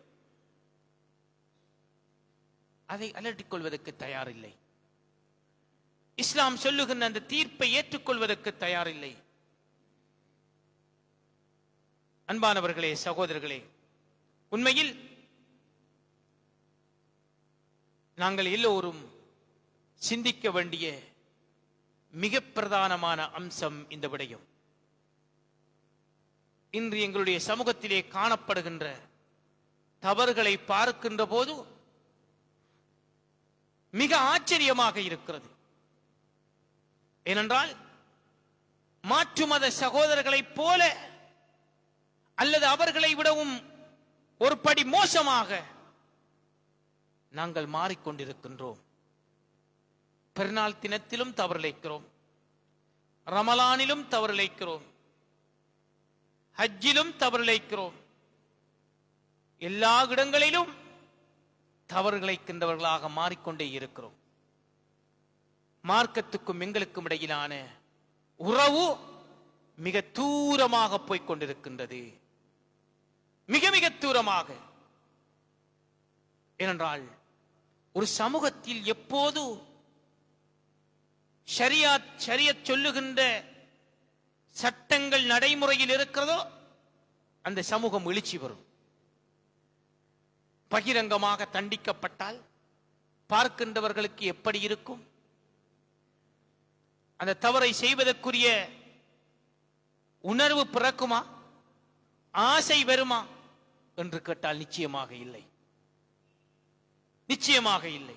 அதை அலட்டிக் கொள்வதற்கு தயாரில்லை இஸ்லாம் சொல்லுகின்ற அந்த தீர்ப்பை ஏற்றுக்கொள்வதற்கு தயாரில்லை அன்பானவர்களே சகோதரர்களே உண்மையில் நாங்கள் எல்லோரும் சிந்திக்க வேண்டிய மிக பிரதானமான அம்சம் இந்த விடயம் இன்று எங்களுடைய சமூகத்திலே காணப்படுகின்ற தவறுகளை பார்க்கின்ற போது மிக ஆச்சரியமாக இருக்கிறது ஏனென்றால் மாற்று மத சகோதரர்களைப் போல அல்லது அவர்களை விடவும் ஒரு படி மோசமாக நாங்கள் மாறிக்கொண்டிருக்கின்றோம் பெருநாள் தினத்திலும் தவறிழைக்கிறோம் ரமலானிலும் தவறிழைக்கிறோம் ஹஜ்ஜிலும் தவறிழைக்கிறோம் எல்லா இடங்களிலும் தவறுகளைக்கின்றவர்களாக மாறிக்கொண்டே இருக்கிறோம் மார்க்கத்துக்கும் எங்களுக்கும் இடையிலான உறவு மிக தூரமாக போய்க் கொண்டிருக்கின்றது மிக மிக தூரமாக ஏனென்றால் ஒரு சமூகத்தில் எப்போது ஷரியாத் ஷரியத் சொல்லுகின்ற சட்டங்கள் நடைமுறையில் இருக்கிறதோ அந்த சமூகம் எழுச்சி வரும் பகிரங்கமாக தண்டிக்கப்பட்டால் பார்க்கின்றவர்களுக்கு எப்படி இருக்கும் அந்த தவறை செய்வதற்குரிய உணர்வு பிறக்குமா ஆசை வருமா என்று கேட்டால் நிச்சயமாக இல்லை நிச்சயமாக இல்லை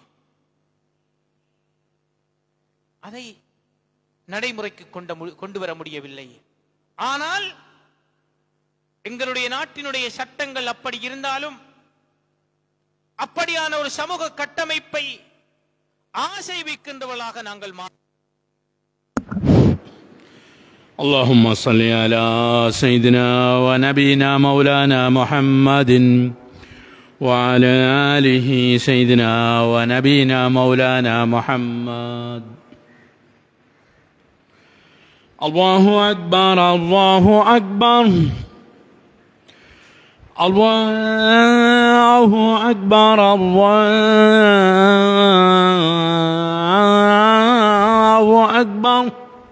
அதை நடைமுறைக்கு கொண்ட மு- கொண்டு வர முடியவில்லை ஆனால் எங்களுடைய நாட்டினுடைய சட்டங்கள் அப்படி இருந்தாலும் அப்படியான ஒரு சமூக கட்டமைப்பை ஆசை வைக்கின்றவர்களாக நாங்கள் மா اللهم صل على سيدنا ونبينا مولانا محمد وعلى آله سيدنا ونبينا مولانا محمد الله أكبر الله أكبر الله أكبر الله أكبر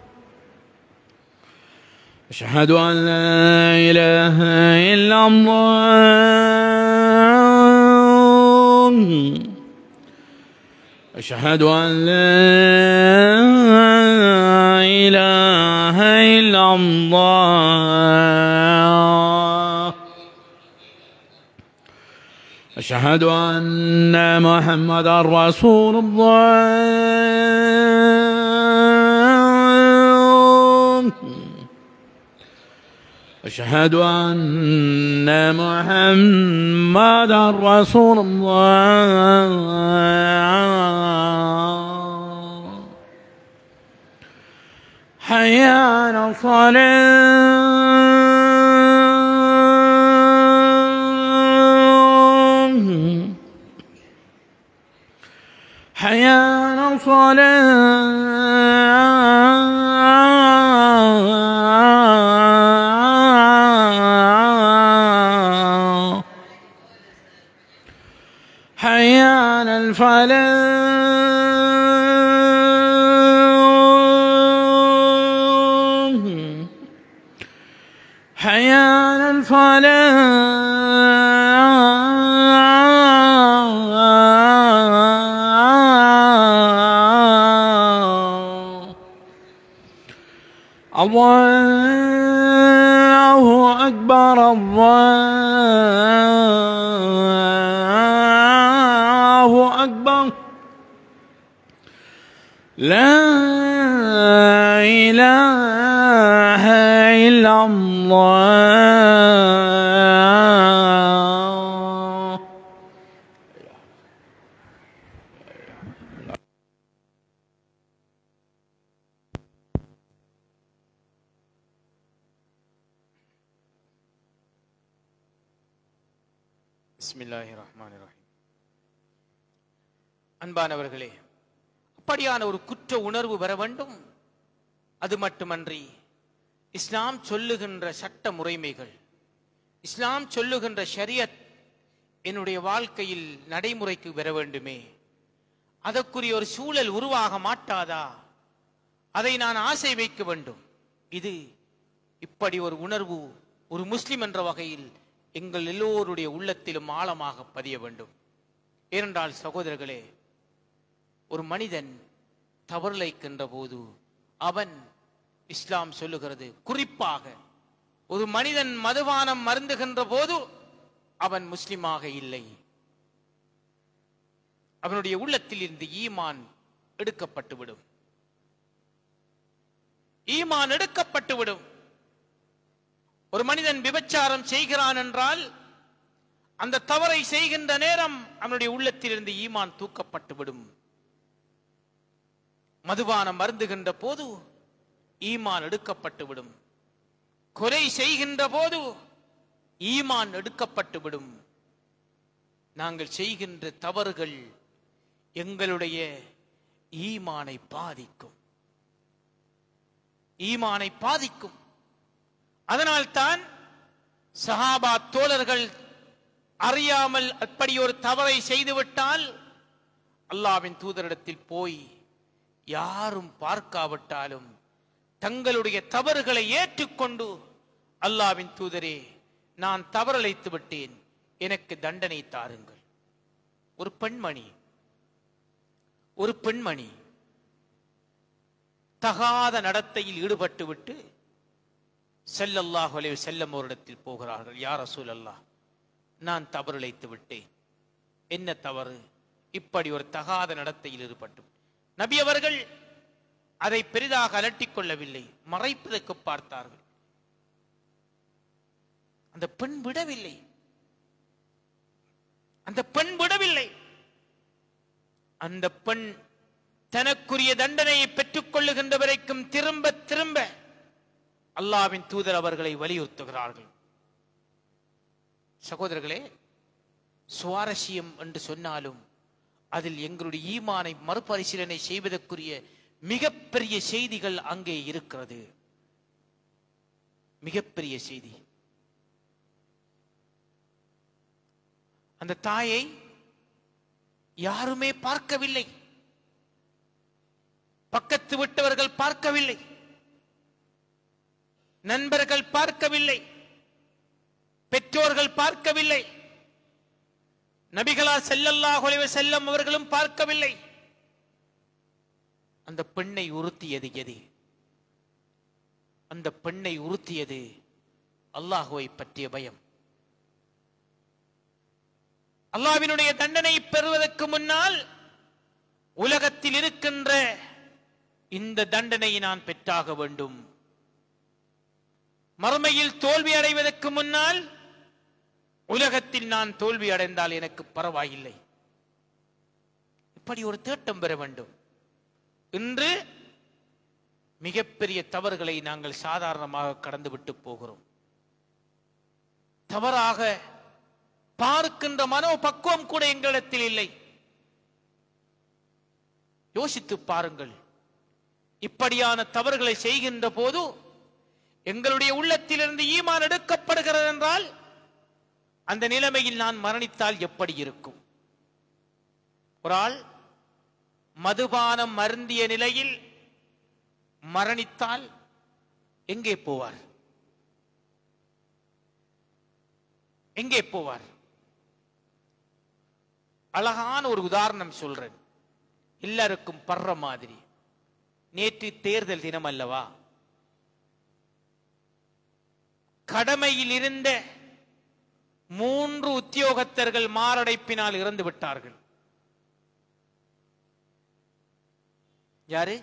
أشهد أن لا إله إلا الله أشهد أن لا إله إلا الله أشهد أن محمدا رسول الله أشهد أن محمدا رسول الله حي على الصلاة حي على الصلاة حي على الفلاح حي على الفلاح الله أكبر الله أكبر لا إله إلا الله பிஸ்மில்லாஹி ரஹ்மான் ரஹீம் அன்பானவர்களே அப்படியான ஒரு குற்ற உணர்வு வர வேண்டும் அது மட்டுமன்றி இஸ்லாம் சொல்லுகின்ற சட்ட முறைமைகள் இஸ்லாம் சொல்லுகின்ற ஷரியத் என்னுடைய வாழ்க்கையில் நடைமுறைக்கு வர வேண்டுமே அதற்குரிய ஒரு சூழல் உருவாக மாட்டாதா அதை நான் ஆசை வைக்க வேண்டும் இது இப்படி ஒரு உணர்வு ஒரு முஸ்லிம் என்ற வகையில் எங்கள் எல்லோருடைய உள்ளத்திலும் ஆழமாக பதிய வேண்டும் ஏனென்றால் சகோதரர்களே ஒரு மனிதன் தவறுலைக்கின்ற போது அவன் இஸ்லாம் சொல்லுகிறது குறிப்பாக ஒரு மனிதன் மதுபானம் மருந்துகின்ற போது அவன் முஸ்லிமாக இல்லை அவனுடைய உள்ளத்தில் இருந்து ஈமான் எடுக்கப்பட்டு விடும் ஈமான் எடுக்கப்பட்டு விடும் ஒரு மனிதன் விபச்சாரம் செய்கிறான் என்றால் அந்த தவறை செய்கின்ற நேரம் அவனுடைய உள்ளத்திலிருந்து ஈமான் தூக்கப்பட்டு விடும் மதுபானம் மருந்துகின்ற போது ஈமான் எடுக்கப்பட்டு விடும் கொலை செய்கின்ற போது ஈமான் எடுக்கப்பட்டு விடும் நாங்கள் செய்கின்ற தவறுகள் எங்களுடைய ஈமானை பாதிக்கும் ஈமானை பாதிக்கும் அதனால்தான் சஹாபா தோழர்கள் அறியாமல் அப்படி ஒரு தவறை செய்துவிட்டால் அல்லாவின் தூதரிடத்தில் போய் யாரும் பார்க்காவிட்டாலும் தங்களுடைய தவறுகளை ஏற்றுக்கொண்டு அல்லாவின் தூதரே நான் தவறழைத்து விட்டேன் எனக்கு தண்டனை தாருங்கள் ஒரு பெண்மணி ஒரு பெண்மணி தகாத நடத்தையில் ஈடுபட்டு விட்டு செல்லல்லாஹு அலைஹி செல்லம் ஓரிடத்தில் போகிறார்கள் யார் ரசூல் அல்லாஹ் நான் தவறிழைத்து விட்டேன் என்ன தவறு இப்படி ஒரு தகாத நடத்தையில் ஈடுபட்டு நபி அவர்கள் அதை பெரிதாக அலட்டிக் கொள்ளவில்லை மறைப்பதற்கு பார்த்தார்கள் அந்த பெண் விடவில்லை அந்த பெண் விடவில்லை அந்த பெண் தனக்குரிய தண்டனையை பெற்றுக் கொள்ளுகின்ற வரைக்கும் திரும்ப திரும்ப அல்லாவின் தூதர் அவர்களை வலியுறுத்துகிறார்கள் சகோதரர்களே சுவாரஸ்யம் என்று சொன்னாலும் அதில் எங்களுடைய ஈமானை மறுபரிசீலனை செய்வதற்குரிய மிகப்பெரிய செய்திகள் அங்கே இருக்கிறது மிகப்பெரிய செய்தி அந்த தாயை யாருமே பார்க்கவில்லை பக்கத்து விட்டவர்கள் பார்க்கவில்லை நண்பர்கள் பார்க்கவில்லை பெற்றோர்கள் பார்க்கவில்லை நபிகளா ஸல்லல்லாஹு அலைஹி வஸல்லம் அவர்களும் பார்க்கவில்லை அந்த பெண்ணை உறுத்தியது எது அந்த பெண்ணை உறுத்தியது அல்லாஹுவை பற்றிய பயம் அல்லாஹ்வினுடைய தண்டனை பெறுவதற்கு முன்னால் உலகத்தில் இருக்கின்ற இந்த தண்டனையை நான் பெற்றாக வேண்டும் மறுமையில் தோல்வி அடைவதற்கு முன்னால் உலகத்தில் நான் தோல்வி அடைந்தால் எனக்கு பரவாயில்லை இப்படி ஒரு தேட்டம் பெற வேண்டும் இன்று மிகப்பெரிய தவறுகளை நாங்கள் சாதாரணமாக கடந்துவிட்டு போகிறோம் தவறாக பார்க்கின்ற மனோபக்குவம் கூட எங்களிடத்தில் இல்லை யோசித்து பாருங்கள் இப்படியான தவறுகளை செய்கின்ற போது எங்களுடைய உள்ளத்திலிருந்து ஈமான் எடுக்கப்படுகிறது என்றால் அந்த நிலைமையில் நான் மரணித்தால் எப்படி இருக்கும் ஒரு ஆள் மதுபானம் மருந்திய நிலையில் மரணித்தால் எங்கே போவார் எங்கே போவார் அழகான ஒரு உதாரணம் சொல்றேன் எல்லாருக்கும் பர்ற மாதிரி நேற்று தேர்தல் தினம் அல்லவா கடமையில் இருந்த மூன்று உத்தியோகத்தர்கள் மாரடைப்பினால் இறந்து விட்டார்கள் யாரு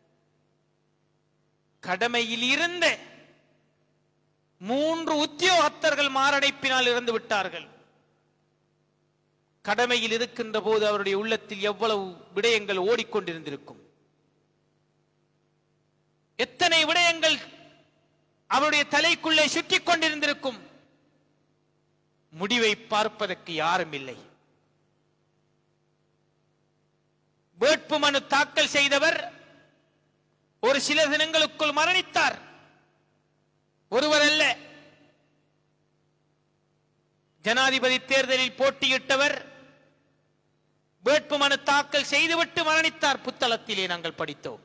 கடமையில் இருந்த மூன்று உத்தியோகத்தர்கள் மாரடைப்பினால் இறந்து விட்டார்கள் கடமையில் இருக்கின்ற போது அவருடைய உள்ளத்தில் எவ்வளவு விடயங்கள் ஓடிக்கொண்டிருந்திருக்கும் எத்தனை விடயங்கள் அவருடைய தலைக்குள்ளே சுற்றிக் கொண்டிருந்திருக்கும் முடிவை பார்ப்பதற்கு யாரும் இல்லை வேட்பு மனு தாக்கல் செய்தவர் ஒரு சில தினங்களுக்குள் மரணித்தார் ஒருவர் அல்ல ஜனாதிபதி தேர்தலில் போட்டியிட்டவர் வேட்பு மனு தாக்கல் செய்துவிட்டு மரணித்தார் புத்தளத்திலே நாங்கள் படித்தோம்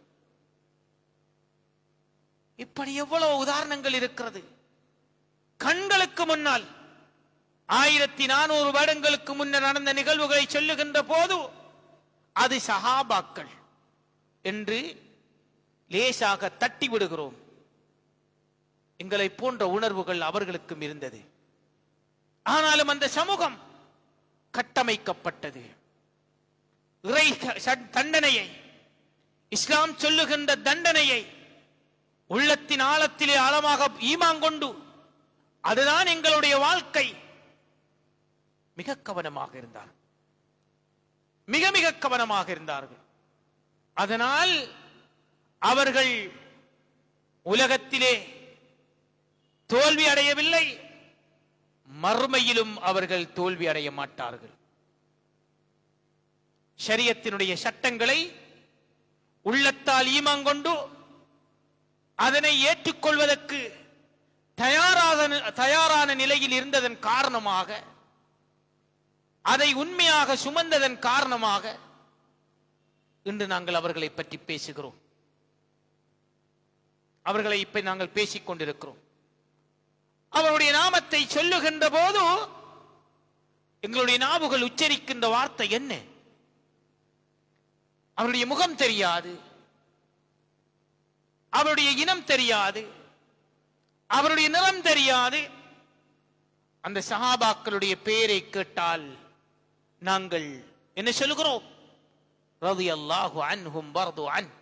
இப்படி எவ்வளவு உதாரணங்கள் இருக்கிறது கண்களுக்கு முன்னால் ஆயிரத்தி நானூறு வருடங்களுக்கு முன்னர் நடந்த நிகழ்வுகளை சொல்லுகின்ற போது அது சஹாபாக்கள் என்று லேசாக தட்டி விடுகிறோம் எங்களை போன்ற உணர்வுகள் அவர்களுக்கும் இருந்தது ஆனாலும் அந்த சமூகம் கட்டமைக்கப்பட்டது இறை ச- தண்டனையை இஸ்லாம் சொல்லுகின்ற தண்டனையை உள்ளத்தின் ஆழத்திலே ஆழமாக ஈமாங்கொண்டு அதுதான் எங்களுடைய வாழ்க்கை மிக கவனமாக இருந்தார் மிக மிக கவனமாக இருந்தார்கள் அதனால் அவர்கள் உலகத்திலே தோல்வி அடையவில்லை மறுமையிலும் அவர்கள் தோல்வி அடைய மாட்டார்கள் ஷரியத்தினுடைய சட்டங்களை உள்ளத்தால் ஈமாங்கொண்டு அதனை ஏற்றுக்கொள்வதற்கு தயாராக தயாரான நிலையில் இருந்ததன் காரணமாக அதை உண்மையாக சுமந்ததன் காரணமாக இன்று நாங்கள் அவர்களை பற்றி பேசுகிறோம் அவர்களை இப்ப நாங்கள் பேசிக் கொண்டிருக்கிறோம் அவருடைய நாமத்தை சொல்லுகின்ற போது எங்களுடைய நாவுகள் உச்சரிக்கின்ற வார்த்தை என்ன அவருடைய முகம் தெரியாது அவருடைய இனம் தெரியாது அவருடைய நிறம் தெரியாது அந்த சஹாபாக்களுடைய பெயரை கேட்டால் நாங்கள் என்ன சொல்லுகிறோம் ரலியல்லாஹு அன்ஹும் வர்து அன்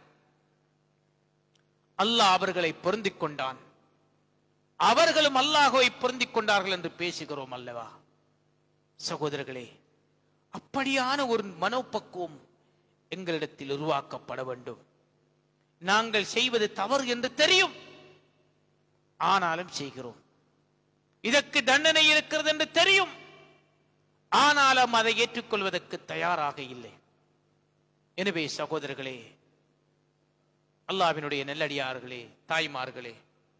அல்லாஹ் அவர்களை பொருந்திக் கொண்டான் அவர்களும் அல்லாஹுவை பொருந்திக் கொண்டார்கள் என்று பேசுகிறோம் அல்லவா சகோதரர்களே அப்படியான ஒரு மனோபக்குவம் எங்களிடத்தில் உருவாக்கப்பட வேண்டும் நாங்கள் செய்வது தவறு என்று தெரியும் ஆனாலும் செய்கிறோம் இதற்கு தண்டனை இருக்கிறது என்று தெரியும் ஆனாலும் அதை ஏற்றுக்கொள்வதற்கு தயாராக இல்லை எனவே சகோதரர்களே அல்லாவினுடைய நல்லடியார்களே தாய்மார்களே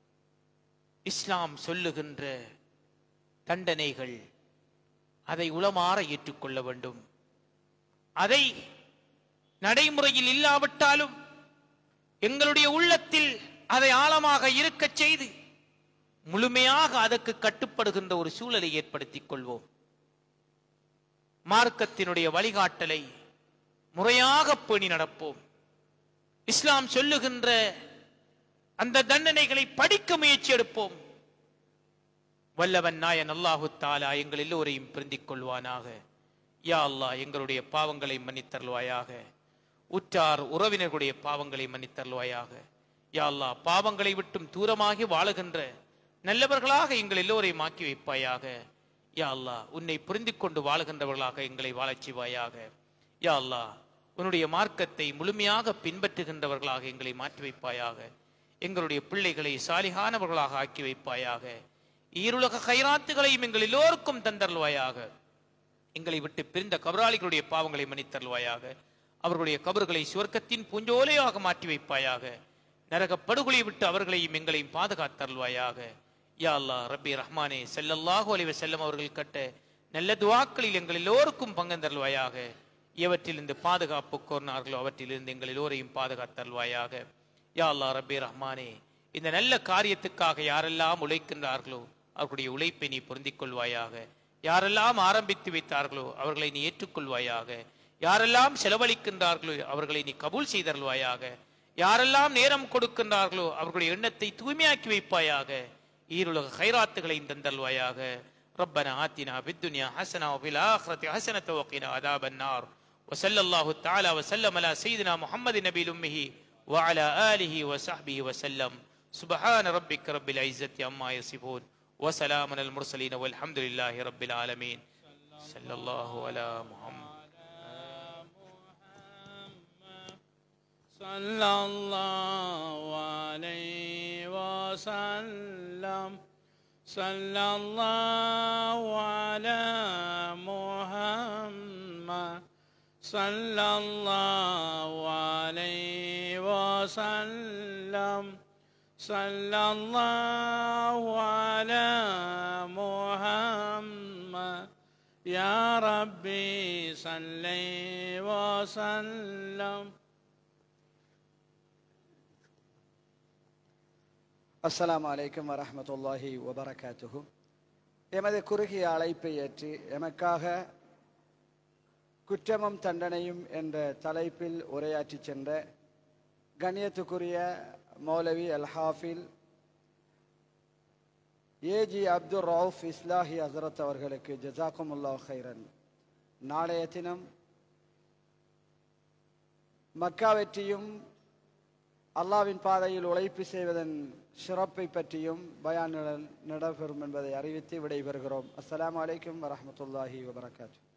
இஸ்லாம் சொல்லுகின்ற தண்டனைகள் அதை உளமாற ஏற்றுக்கொள்ள வேண்டும் அதை நடைமுறையில் இல்லாவிட்டாலும் எங்களுடைய உள்ளத்தில் அதை ஆழமாக இருக்கச் செய்து முழுமையாக அதற்கு கட்டுப்படுகின்ற ஒரு சூழலை ஏற்படுத்திக் கொள்வோம் மார்க்கத்தினுடைய வழிகாட்டலை முறையாக பேணி நடப்போம் இஸ்லாம் சொல்லுகின்ற அந்த தண்டனைகளை படிக்க முயற்சி எடுப்போம் வல்லவன் நாயன் அல்லாஹு தாலா எங்கள் எல்லோரையும் பிரிந்திக் கொள்வானாக யா அல்லாஹ் எங்களுடைய பாவங்களை மன்னித்தருள்வாயாக உற்றார் உறவினர்களுடைய பாவங்களை மன்னித்தருள்வாயாக யா அல்லாஹ் பாவங்களை விட்டும் தூரமாகி வாழுகின்ற நல்லவர்களாக எங்கள் எல்லோரையும் ஆக்கி வைப்பாயாக யா அல்லாஹ் உன்னை புரிந்து கொண்டு வாழுகின்றவர்களாக எங்களை வாழச் செய்வாயாக யா அல்லாஹ் உன்னுடைய மார்க்கத்தை முழுமையாக பின்பற்றுகின்றவர்களாக எங்களை மாற்றி வைப்பாயாக எங்களுடைய பிள்ளைகளை சாலிகானவர்களாக ஆக்கி வைப்பாயாக ஈருலக கைராத்துகளையும் எங்கள் எல்லோருக்கும் தந்தருள்வாயாக எங்களை விட்டு பிரிந்த கபராளிகளுடைய பாவங்களை மன்னித்தருள்வாயாக அவர்களுடைய கபறுகளை சுவர்க்கத்தின் பூஞ்சோலையாக மாற்றி வைப்பாயாக நரக படுகொலை விட்டு அவர்களையும் எங்களையும் பாதுகாத்தருள்வாயாக யா அல்லாஹ் ரப்பி ரஹ்மானே ஸல்லல்லாஹு அலைஹி வஸல்லம் அவர்கள் கட்ட நல்ல துவாக்களில் எங்கள் எல்லோருக்கும் பங்கந்தருள்வாயாக எவற்றிலிருந்து பாதுகாப்பு கோரினார்களோ அவற்றிலிருந்து எங்கள் எல்லோரையும் பாதுகாத்தருள்வாயாக யா அல்லாஹ் ரப்பி ரஹ்மானே இந்த நல்ல காரியத்துக்காக யாரெல்லாம் உழைக்கின்றார்களோ அவர்களுடைய உழைப்பை நீ பொருந்திக் கொள்வாயாக யாரெல்லாம் ஆரம்பித்து வைத்தார்களோ அவர்களை நீ ஏற்றுக்கொள்வாயாக யாரெல்லாம் செலவழிக்கின்றார்களோ அவர்களை நீ கபூல் செய்தருள்வாயாக யாரெல்லாம் நேரம் கொடுக்கின்றார்களோ அவர்களுடைய எண்ணத்தை தூய்மையாக்கி வைப்பாயாக ஈருலக கைராத்துகளையும் தந்தல்வாயாக ربنا آتنا في الدنيا حسنة وفي الآخرة حسنة وقنا عذاب النار وصلى الله تعالى وسلم على سيدنا محمد نبي الأمه وعلى آله وصحبه وسلم سبحان ربك رب العزة عما يصفون وسلام على المرسلين والحمد لله رب العالمين صلى الله على محمد صلى الله عليه وسلم صلى الله على محمد صلى الله عليه وسلم صلى الله على محمد يا ربي صل وسلم அஸ்ஸலாமு அலைக்கும் வரஹ்மத்துல்லாஹி வபரகாத்துஹு எமது குறுகிய அழைப்பை ஏற்று எமக்காக குற்றமும் தண்டனையும் என்ற தலைப்பில் உரையாற்றி சென்ற கண்ணியத்துக்குரிய மௌலவி அல் ஹாஃபில் ஏஜி அப்துல் ரவுஃப் இஸ்லாஹி ஹசரத் அவர்களுக்கு ஜசாக்குமுல்லா ஹைரன் நாளைய தினம் மக்கா வெற்றியும் அல்லாவின் பாதையில் உழைப்பு செய்வதன் சிறப்பை பற்றியும் பயான் நட- நடைபெறும் என்பதை அறிவித்து விடைபெறுகிறோம் அஸ்ஸலாமு அலைக்கும் வரஹ்மத்துல்லாஹி வபரகாத்து